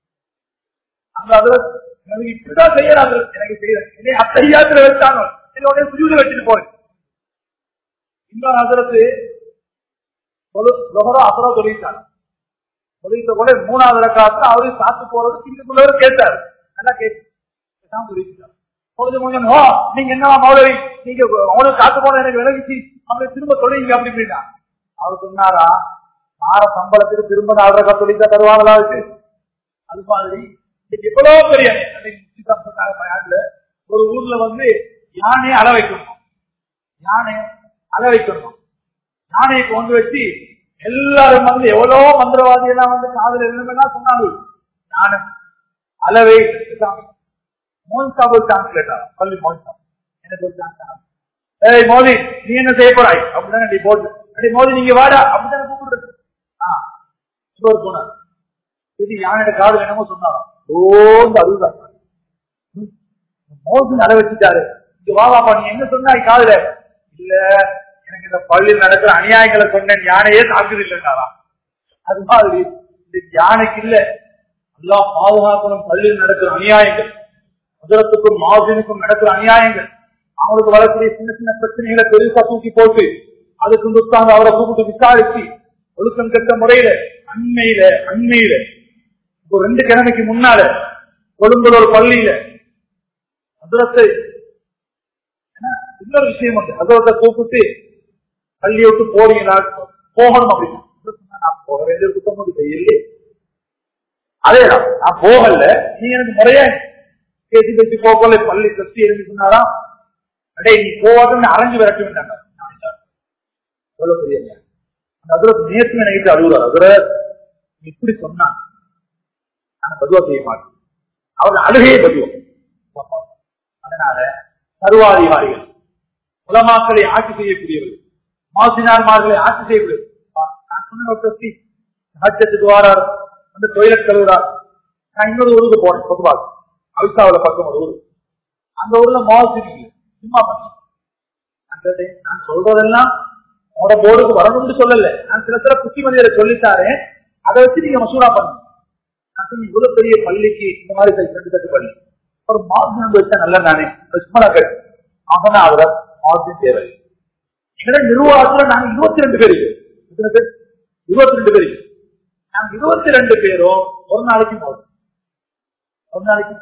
அந்த அதுல எனக்கு இப்படிதான் செய்யறாங்க எனக்கு செய்யறேன் அத்தையாத்துல வச்சாங்க என்னோட சுஜூத வச்சுட்டு போறேன் இன்னொரு அதரத்து அசரா சொல்லிட்டாங்க சொல்லிட்ட கூட மூணாவது ரக்காத்துல அவரு சாத்து போறது சிங்கக்குள்ள கேட்டாரு நல்லா கேட்டு சொல்லிட்டாரு கொஞ்சம் கொஞ்சம் ஓ நீங்க என்ன மௌலவி நீங்க அவனுக்கு காத்து போன எனக்கு விலகிச்சு அவனை திரும்ப சொல்லுவீங்க அப்படி அப்படின்னா அவர் சொன்னாரா ஆற சம்பளத்துக்கு திரும்ப நாலு ரக்கா சொல்லிட்டா தருவாங்களா இருக்கு அது மாதிரி எவ்வளவு பெரிய ஒரு ஊர்ல வந்து யானையை அள வைக்கணும் யானை அள வைக்கணும் யானையை கொண்டு வச்சு எல்லாரும் வந்து எவ்வளவு மந்திரவாதி எல்லாம் வந்து காதல் என்னன்னா சொன்னாங்க நானும் அளவை மோகன் சாபு டிரான்ஸ்லேட் ஆகும் பள்ளி மோகன் சாப் எனக்கு ஒரு chance ஆகும். ஏய் மோதி நீ என்ன செய்ய போறாய் அப்படிதான் நீ போட்டு அடி மோதி நீங்க வாடா அப்படிதான் கூப்பிடுறது ஆஹ் இன்னொரு போனார் இது யானோட காதல் என்னமோ சொன்னாங்க ஓந்து அழுதான் மோதி நட வச்சுட்டாரு இங்க வா வாப்பா நீ என்ன சொன்னாய் காதுல இல்ல எனக்கு இந்த பள்ளியில் நடக்கிற அநியாயங்களை சொன்னேன் யானையே தாக்குது இல்லைன்னாரா அது மாதிரி இந்த யானைக்கு இல்ல எல்லாம் பாதுகாக்கணும் பள்ளியில் நடக்கிற அநியாயங்கள் முதலத்துக்கும் மாசினுக்கும் நடக்கிற அநியாயங்கள் அவங்களுக்கு வரக்கூடிய சின்ன சின்ன பிரச்சனைகளை பெருசா தூக்கி போட்டு அதுக்கு உட்கார்ந்து அவரை கூப்பிட்டு விசாரிச்சு ஒழுக்கம் கெட்ட முறையில அண்மையில அண்மையில இப்போ ரெண்டு கிழமைக்கு முன்னால கொழும்புல ஒரு பள்ளியில மதுரத்தை இன்னொரு விஷயம் உண்டு அதோட கூப்பிட்டு பள்ளியை விட்டு போறீங்களா போகணும் அப்படின்னு சொன்னா, நான் போக வேண்டிய குற்றம் ஒரு செய்யலையே அதேதான் நான் போகல நீ எனக்கு முறையா பேசி பேசி போகல பள்ளி கட்சி இருந்து சொன்னாரா அடே நீ போவாதுன்னு அரைஞ்சு விரட்ட வேண்டாங்க எவ்வளவு பெரிய ஐயா. அந்த அதுல நேற்று நினைத்து அழுகுறார் அதுல இப்படி சொன்னா நான் பதுவா செய்ய மாட்டேன் அவர் அழுகையே பதுவம் அதனால சர்வாதிகாரிகள் உலமாக்களை ஆட்சி செய்யக்கூடியவர்கள் மாசினார்மார்களை ஆட்சி செய்யக்கூடியவர்கள் நான் சொன்ன ஒரு கட்சி ராஜ்யத்துக்கு வாரார் வந்து டொய்லெட் கழுவுறார் நான் இன்னொரு ஊருக்கு போனேன் பொதுவாக அவிசாவில பக்கம் ஒரு ஊர் அந்த ஊர்ல மாசி சும்மா பண்ணி அந்த day நான் சொல்றதெல்லாம் உங்களோட போர்டுக்கு வரணும்னு சொல்லல நான் சில சில புத்திமதிகளை சொல்லித்தாரேன் அதை வச்சு நீங்க மசூரா பண்ணுங்க நான் சொன்னேன், இவ்வளவு பெரிய பள்ளிக்கு இந்த மாதிரி சரி ரெண்டு தட்டு பள்ளி ஒரு மாதிரி வச்சா நல்ல தானே சும்மா அவனா அவரை மாதிரி தேவை எங்களை நிர்வாகத்துல நாங்க இருபத்தி ரெண்டு பேர் இருக்கோம். எத்தனை பேர் இருபத்தி ரெண்டு பேர் இருக்கோம். நாங்க இருபத்தி ரெண்டு பேரும் ஒரு நாளைக்கு போதும் ஒரு நாளைக்கு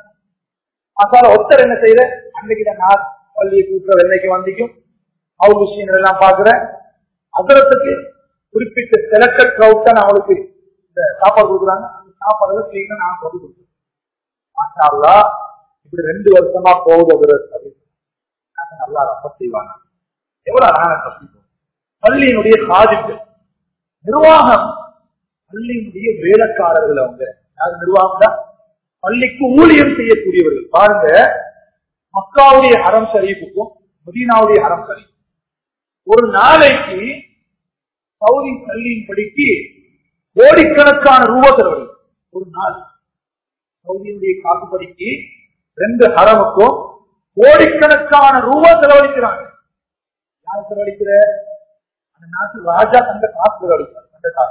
மசாலா ஒருத்தர் என்ன செய்யற அன்னைக்கு நான் பள்ளியை கூட்டுற வெள்ளைக்கு வந்திக்கும் அவங்க விஷயங்கள் எல்லாம் பாக்குறேன் அதரத்துக்கு குறிப்பிட்ட செலக்டட் க்ரௌட் தான் அவளுக்கு இந்த சாப்பாடு கொடுக்குறாங்க அந்த சாப்பாடு கிளீனா நான் கொண்டு கொடுக்குறேன் மாஷா அல்லாஹ், இப்படி ரெண்டு வருஷமா போகுது அதிரத் அப்படின்னு நாங்க நல்லா ரொம்ப செய்வாங்க எவ்வளவு அழகான கற்பிப்போம் பள்ளியினுடைய சாதிப்பு நிர்வாகம் பள்ளியினுடைய வேலைக்காரர்கள் அவங்க யார் நிர்வாகம் தான் பள்ளிக்கு ஊழியம் செய்யக்கூடியவர்கள் பாருங்க மக்காவுடைய அறம் ஷரீஃபுக்கும் மதீனாவுடைய அறம் ஷரீஃப் ஒரு நாளைக்கு சவுதி பள்ளியின் படிக்கு கோடிக்கணக்கான ரூபா செலவழிக்கும் ஒரு நாள் சவுதியுடைய காப்புப்படிக்கு ரெண்டு ஹரமுக்கும் கோடிக்கணக்கான ரூபா செலவழிக்கிறாங்க யார் செலவழிக்கிற அந்த நாட்டு ராஜா தந்த காசு செலவழிக்கிறார் அந்த காசு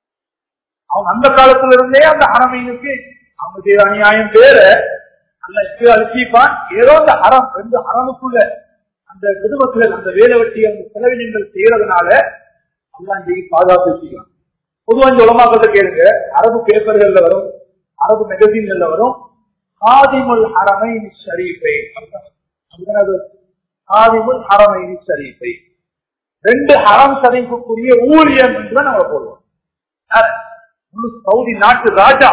அவங்க அந்த காலத்துல இருந்தே அந்த ஹரமீனுக்கு அவங்க செய்த அநியாயம் பேர அல்ல இப்ப அழிச்சிப்பான் ஏதோ அந்த அறம் ரெண்டு அறமுக்குள்ள அந்த குடும்பத்துல அந்த வேலை வெட்டி அந்த செலவினங்கள் செய்யறதுனால அல்லா இன்றைக்கு பாதுகாத்து வச்சுக்கலாம் பொதுவா இந்த உலமாக்கத்தை கேளுங்க அரபு பேப்பர்கள்ல வரும் அரபு மெகசீன்கள்ல வரும் ஆதிமுல் ஹரமை ஷரீஃபை அப்படின்னா அது ஆதிமுல் ஹரமை ஷரீஃபை ரெண்டு ஹரம் ஷரீஃபுக்குரிய ஊழியம் என்று நம்ம போடுவோம் யார்? முழு சவுதி நாட்டு ராஜா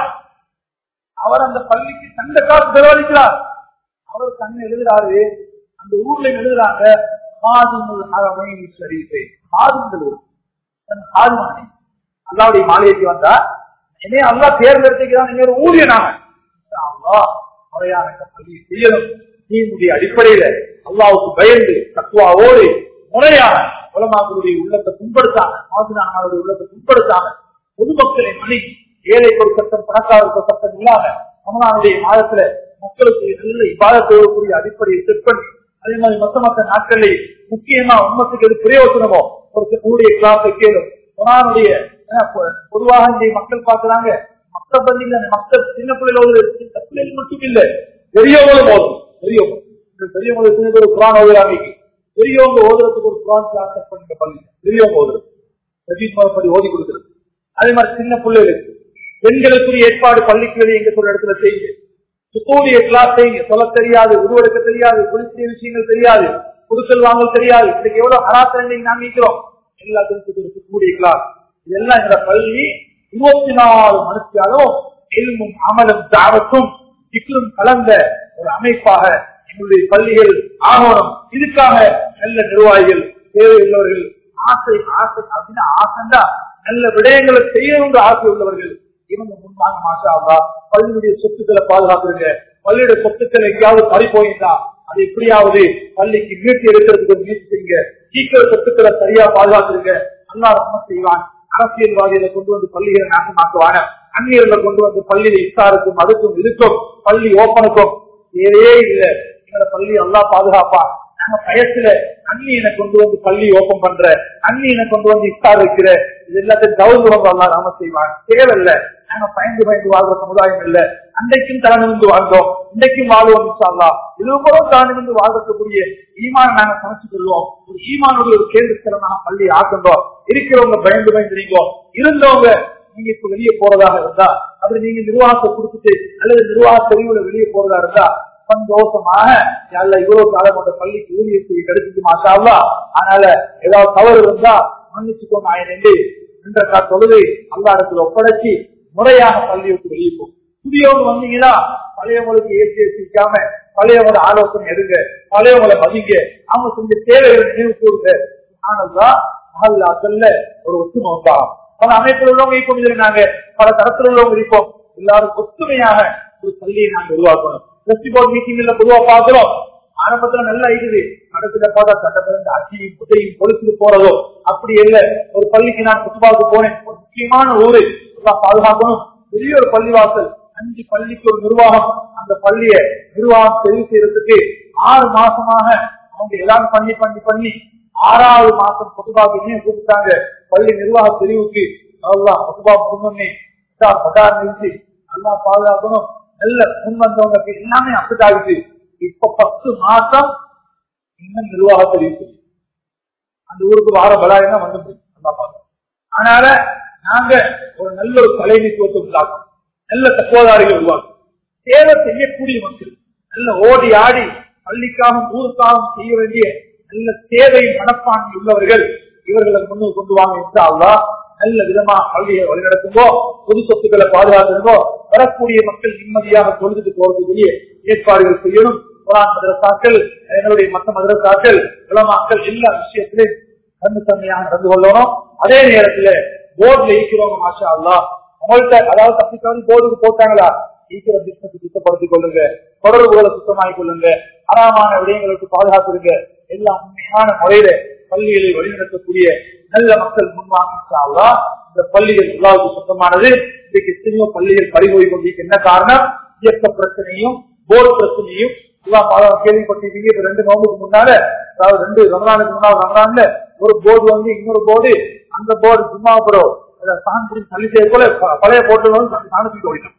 அவர் அந்த பள்ளிக்கு தந்த காசு செலவழிக்கிறார் அவர் கண்ணு எழுதுறாரு அந்த ஊர்ல எழுதுறாங்க ஆதிமுல் ஹரமை ஷரீஃபை ஆதிமுல் ஊர் ஆதிமானே அல்லாவுடைய மாளிகைக்கு வந்தா என்னைய அல்லா தேர்ந்தெடுத்துக்கிறான் நீங்க ஒரு ஊழியனாக அல்லா முறையான இந்த பள்ளியை செய்யணும் தீனுடைய அடிப்படையில அல்லாவுக்கு பயந்து தக்குவாவோடு முறையான உலமாக்களுடைய உள்ளத்தை புண்படுத்தாம மாசினானுடைய உள்ளத்தை புண்படுத்தாம பொதுமக்களின் மணி ஏழை ஒரு சட்டம் பணக்காரருக்கு ஒரு சட்டம் இல்லாம ரமணானுடைய மாதத்துல மக்களுக்கு நல்ல இபாதத்தோடக்கூடிய அடிப்படையை செட் பண்ணி அதே மாதிரி மத்த மத்த நாட்களில் முக்கியமா உண்மத்துக்கு எது பிரயோஜனமோ ஒரு கூடிய கிளாஸ் கேளும் குரானுடைய அஹ், பொ- பொதுவாக இங்கே மக்கள் பார்க்கிறாங்க மத்த பள்ளியில அந்த மக்கள் சின்ன பிள்ளைகள் ஒரு சின்ன பிள்ளைகள் மட்டும் இல்ல பெரியவங்களும் போதும் பெரியவங்க இந்த பெரியவங்களுக்கு சின்ன பேர் குரான் ஓதுறாங்க பெரியவங்க ஓதுறதுக்கு ஒரு குரான் கிளாஸ் செட் பண்ணுங்க பள்ளி பெரியவங்க ஓதுறது சஜீத் மதப்படி ஓதி கொடுக்கிறது அதே மாதிரி சின்ன பிள்ளைகளுக்கு பெண்களுக்குரிய ஏற்பாடு பள்ளிக்கு வெளியே எங்க சொல்ற இடத்துல செய்யுங்க சுத்தூரிய கிளாஸ் செய்யுங்க சொல்ல தெரியாது உருவெடுக்க தெரியாது குறிப்பிட்ட விஷயங்கள் தெரியாது குடுக்கல் வாங்கல் தெரியாது இன்னைக்கு எவ்வளவு அராத்திரங்களை நாம் நீக்கிறோம் எல்லாத்துக்கும் ஒரு சுத்தூரிய கிளாஸ் இதெல்லாம் இந்த பள்ளி இருபத்தி நாலு மனுஷியாலும் எல்மும் அமலும் தாவத்தும் சிக்கலும் கலந்த ஒரு அமைப்பாக எங்களுடைய பள்ளிகள் ஆகணும் இதுக்காக நல்ல நிர்வாகிகள் தேவையுள்ளவர்கள் ஆசை ஆசை அப்படின்னா ஆசைண்டா நல்ல விடயங்களை செய்யணுன்ற ஆசை உள்ளவர்கள் இவங்க முன்பாக மாஷா அல்லா பள்ளியுடைய சொத்துக்களை பாதுகாத்துருங்க பள்ளியுடைய சொத்துக்கள் எங்கேயாவது பறி போயிருந்தா அது எப்படியாவது பள்ளிக்கு மீட்டு எடுக்கிறதுக்கு ஒரு முயற்சி செய்யுங்க சீக்கிர சொத்துக்களை சரியா பாதுகாத்துருங்க அல்லா ரஹ்மத் செய்வான் அரசியல்வாதிகளை கொண்டு வந்து பள்ளிகளை நாசமாக்குவான அந்நியர்களை கொண்டு வந்து பள்ளியில இஃப்தாருக்கும் அதுக்கும் இதுக்கும் பள்ளி ஓப்பனுக்கும் தேவையே இல்லை எங்களை பள்ளி அல்லா பாதுகாப்பான் நாங்க பயத்துல அந்நியனை கொண்டு வந்து பள்ளி ஓப்பன் பண்ற அந்நியனை கொண்டு வந்து இஃப்தார் வைக்கிற இது எல்லாத்தையும் கௌரவம் அல்லா நாம செய்வான் தேவையில்லை நாங்க பயந்து பயந்து வாழ்ற சமுதாயம் இல்ல அன்றைக்கும் தலைநிமிந்து வாழ்ந்தோம் இன்றைக்கும் வாழ்வோம் இன்ஷால்லா இது போல தலைநிமிந்து வாழ்றதுக்குரிய ஈமான நாங்க சமைச்சு கொள்வோம் ஒரு ஈமானுடைய ஒரு கேள்வித்தரமான பள்ளி ஆக்கண்டோம் இருக்கிறவங்க பயந்து பயந்து நீங்கோம் இருந்தவங்க நீங்க இப்ப வெளியே போறதாக இருந்தா அப்படி நீங்க நிர்வாகத்தை கொடுத்துட்டு அல்லது நிர்வாக தெரிவுல வெளியே போறதா இருந்தா சந்தோஷமாக நல்ல இவ்வளவு காலம் அந்த பள்ளிக்கு ஊழியத்தை கிடைச்சிட்டு மாட்டாவா அதனால ஏதாவது தவறு இருந்தா மன்னிச்சுக்கோங்க ஆயன் என்று நின்ற தொழுதை அல்லா இடத்துல ஒப்படைச்சு முறையாக பள்ளி விட்டு வெளியே போகும் புதியவங்க வந்தீங்கன்னா பழையவங்களுக்கு ஏற்றி ஏற்றிக்காம பழையவங்கள ஆலோசனை எடுங்க பழையவங்களை மதிங்க அவங்க செஞ்ச தேவைகளை நினைவு கூறுங்க ஆனதுதான் மகல்லாக்கல்ல ஒரு ஒற்றுமை உண்டாகும் பல அமைப்பில் உள்ளவங்க இப்போ நாங்க பல தரத்தில் உள்ளவங்க இருப்போம் எல்லாரும் ஒத்துமையாக ஒரு பள்ளியை நாங்க உருவாக்கணும் போர்ட் மீட்டிங்ல பொதுவா பாக்குறோம் ஆரம்பத்துல நல்லா இருக்குது நடத்துல பார்த்தா சட்டத்திலிருந்து அச்சியும் குட்டையும் பொலிச்சுட்டு போறதோ அப்படி இல்ல ஒரு பள்ளிக்கு நான் குத்துபாவுக்கு போனேன் ஒரு முக்கியமான ஊரு எல்லாம் பாதுகாக்கணும் பெரிய ஒரு பள்ளிவாசல் அஞ்சு பள்ளிக்கு ஒரு நிர்வாகம் அந்த பள்ளிய நிர்வாகம் தெரிவு செய்யறதுக்கு ஆறு மாசமாக அவங்க எல்லாம் பண்ணி பண்ணி பண்ணி ஆறாவது மாசம் பொதுவாக என்ன கூப்பிட்டாங்க பள்ளி நிர்வாக தெரிவுக்கு அதெல்லாம் பொதுவா முன்னே பட்டார் நிறுத்தி நல்லா பாதுகாக்கணும் நல்ல முன் வந்தவங்க எல்லாமே அப்டேட் ஆகுது இப்ப பத்து மாசம் இன்னும் நிர்வாக தெரிவித்து அந்த ஊருக்கு வார பலாயம் வந்து அதனால நாங்க ஒரு நல்ல ஒரு தலைமைத்துவத்தை உண்டாக்கும் நல்ல தக்குவதாரிகள் உருவாக்கும் சேவை செய்யக்கூடிய மக்கள் நல்ல ஓடி ஆடி பள்ளிக்காகவும் ஊருக்காகவும் செய்ய வேண்டிய நல்ல சேவை மனப்பான்மை உள்ளவர்கள் இவர்களை முன்னு கொண்டு வாங்க இருந்தா நல்ல விதமா கல்வியை வழிநடத்துங்கோ பொது சொத்துக்களை பாதுகாத்துங்கோ வரக்கூடிய மக்கள் நிம்மதியாக தொழுதுட்டு போறதுக்குரிய ஏற்பாடுகள் செய்யணும் குரான் மதரசாக்கள் என்னுடைய மற்ற மதரசாக்கள் உலமாக்கள் எல்லா விஷயத்திலும் கண்ணு தன்மையாக நடந்து கொள்ளணும் அதே நேரத்துல போர்டுல ஈக்கிறவங்க மாஷா அல்லா உங்கள்கிட்ட அதாவது தப்பி தவறி போர்டுக்கு போட்டாங்களா ஈக்கிற பிசினஸ் சுத்தப்படுத்திக் கொள்ளுங்க தொடர்புகளை சுத்தமாக்கிக் கொள்ளுங்க அறாமான விடயங்களுக்கு பாதுகாத்துருங்க எல்லாம் உண்மையான முறையில பள்ளிகளை வழிநடத்தக்கூடிய நல்ல மக்கள் முன்வாங்க இந்த பள்ளிகள் எல்லாவுக்கும் சொந்தமானது இன்றைக்கு எத்தனையோ பள்ளிகள் பறிபோய் கொண்டிருக்கு என்ன காரணம் இயக்க பிரச்சனையும் போர்டு பிரச்சனையும் கேள்விப்பட்டிருக்கீங்க இப்ப ரெண்டு நோம்புக்கு முன்னால அதாவது ரெண்டு ரமலானுக்கு முன்னாள் ரமலான்ல ஒரு போர்டு வந்து இன்னொரு போர்டு அந்த போர்டு சும்மா அப்புறம் சாணி தள்ளி செய்ய போல பழைய போர்டு வந்து சாணத்துக்கு ஓடினான்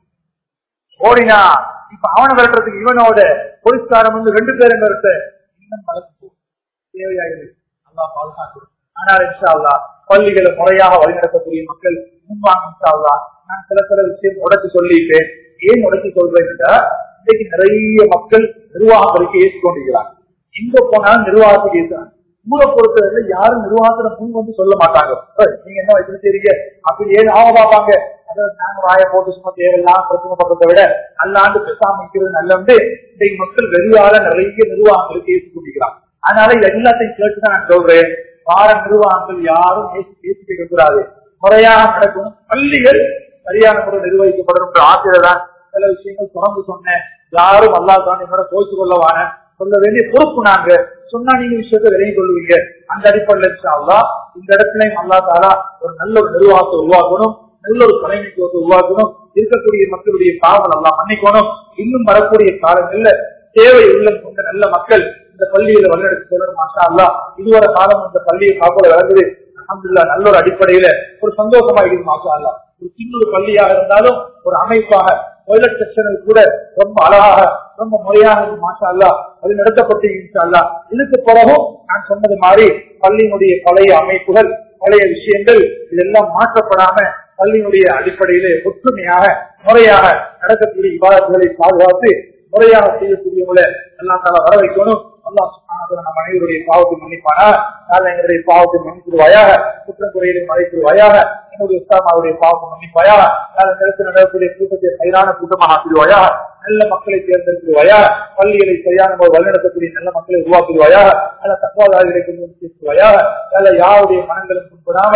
ஓடினா இப்ப அவனை விரட்டுறதுக்கு இவனோட போலீஸ்காரன் வந்து ரெண்டு பேரும் விரட்ட இன்னும் வளர்த்து தேவையாகிறது அல்லா பாதுகாக்கணும் ஆனால் இன்ஷா அல்லா பள்ளிகளை முறையாக வழிநடத்தக்கூடிய மக்கள் முன்வாங்க இன்ஷா அல்லா நான் சில சில விஷயம் உடச்சு சொல்லிட்டேன் ஏன் உடச்சு சொல்றேன் இன்னைக்கு நிறைய மக்கள் நிர்வாகத்திற்கு ஏற்றுக்கொண்டிருக்கிறாங்க எங்க போனாலும் நிர்வாகத்துக்கு ஏற்கிறாங்க ஊரை பொறுத்தவரை யாரும் நிர்வாகத்துல முன் வந்து சொல்ல மாட்டாங்க நீங்க என்ன வச்சிருக்கீங்க அப்படி ஏன் ஆக பார்ப்பாங்க அதாவது நாங்க வாய போட்டு சும்மா தேவையில்லாம் பிரச்சனை பண்றதை விட அல்லாண்டு பேசாம இருக்கிறது நல்லது இன்றைக்கு மக்கள் வெளியால நிறைய நிர்வாகங்களுக்கு ஏற்றுக்கொண்டிருக்கிறாங்க அதனால எல்லாத்தையும் கேட்டுதான் நான் சொல்றேன் வார நிர்வாகங்கள் யாரும் பேசி கேட்க கூடாது முறையாக நடக்கணும் பள்ளிகள் சரியான முறை நிர்வகிக்கப்படணும் ஆசிரியர் தான் சில விஷயங்கள் தொடர்ந்து சொன்னேன் யாரும் அல்லாதான் என்னோட கோச்சு கொள்ளவான சொல்ல வேண்டிய பொறுப்பு நாங்க சொன்னா நீங்க விஷயத்தை விலகி கொள்வீங்க அந்த அடிப்படையில இந்த இடத்துலயும் அல்லா தாரா ஒரு நல்ல ஒரு நிர்வாகத்தை உருவாக்கணும் நல்ல ஒரு தலைமைத்துவத்தை உருவாக்கணும் இருக்கக்கூடிய மக்களுடைய பாவங்கள் எல்லாம் மன்னிக்கணும் இன்னும் வரக்கூடிய காலங்கள்ல தேவை உள்ள கொண்ட நல்ல மக்கள் இந்த பள்ளியில வழிநடத்தி செல்லணும் மாஷா அல்லா இதுவரை காலம் இந்த பள்ளியை காப்போல வளர்ந்தது அஹமதுல்லா நல்ல ஒரு அடிப்படையில ஒரு சந்தோஷமா இருக்குது மாஷா அல்லா ஒரு சின்ன ஒரு பள்ளியாக இருந்தாலும் ஒரு அமைப்பாக டொய்லெட் செக்ஷனில் கூட ரொம்ப அழகாக ரொம்ப முறையாக மாஷா அல்லா அது நடத்தப்பட்டு அல்லா இதுக்கு பிறகும் நான் சொன்னது மாதிரி பள்ளியினுடைய பழைய அமைப்புகள் பழைய விஷயங்கள் இதெல்லாம் மாற்றப்படாம பள்ளியினுடைய அடிப்படையிலே ஒற்றுமையாக முறையாக நடக்கக்கூடிய விவாதங்களை பாதுகாத்து முறையாக செய்யக்கூடியவங்களை எல்லாம் தலை வர வைக்கணும் அல்லா நம் அனைவருடைய பாவத்தை மன்னிப்பானா எங்களுடைய பாவத்தை மன்னிச்சிருவாயாக குற்றம் குறைகளை மறைத்திருவாயாக என்னுடைய உஸ்தாமாவுடைய பாவத்தை மன்னிப்பாயாக நேரத்தில் நடக்கக்கூடிய கூட்டத்தை சைரான கூட்டமாக ஆக்கிடுவாயா நல்ல மக்களை தேர்ந்தெடுத்துருவாயா பள்ளிகளை சரியான முறை வழிநடத்தக்கூடிய நல்ல மக்களை உருவாக்கிடுவாயா நல்ல தக்குவாதாரிகளை கொண்டு வந்து சேர்த்துவாயா நல்ல யாருடைய மனங்களும் புண்படாமல்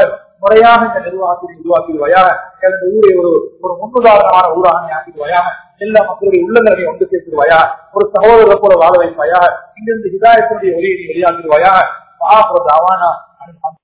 முறையாக இந்த நிர்வாகத்தை உருவாக்கிடுவாயாக எனது ஊரை ஒரு ஒரு முன்னுதாரணமான ஊராக நீ ஆக்கிடுவாயாக எல்லா மக்களுடைய உள்ளங்களை ஒன்று சேர்த்துடுவாயா ஒரு சகோதரரை போல வாழ வைப்பாயா இங்கிருந்து ஹிதாயத்தினுடைய ஒளியை நீ வெளியாக்கிடுவாயா ஆவானா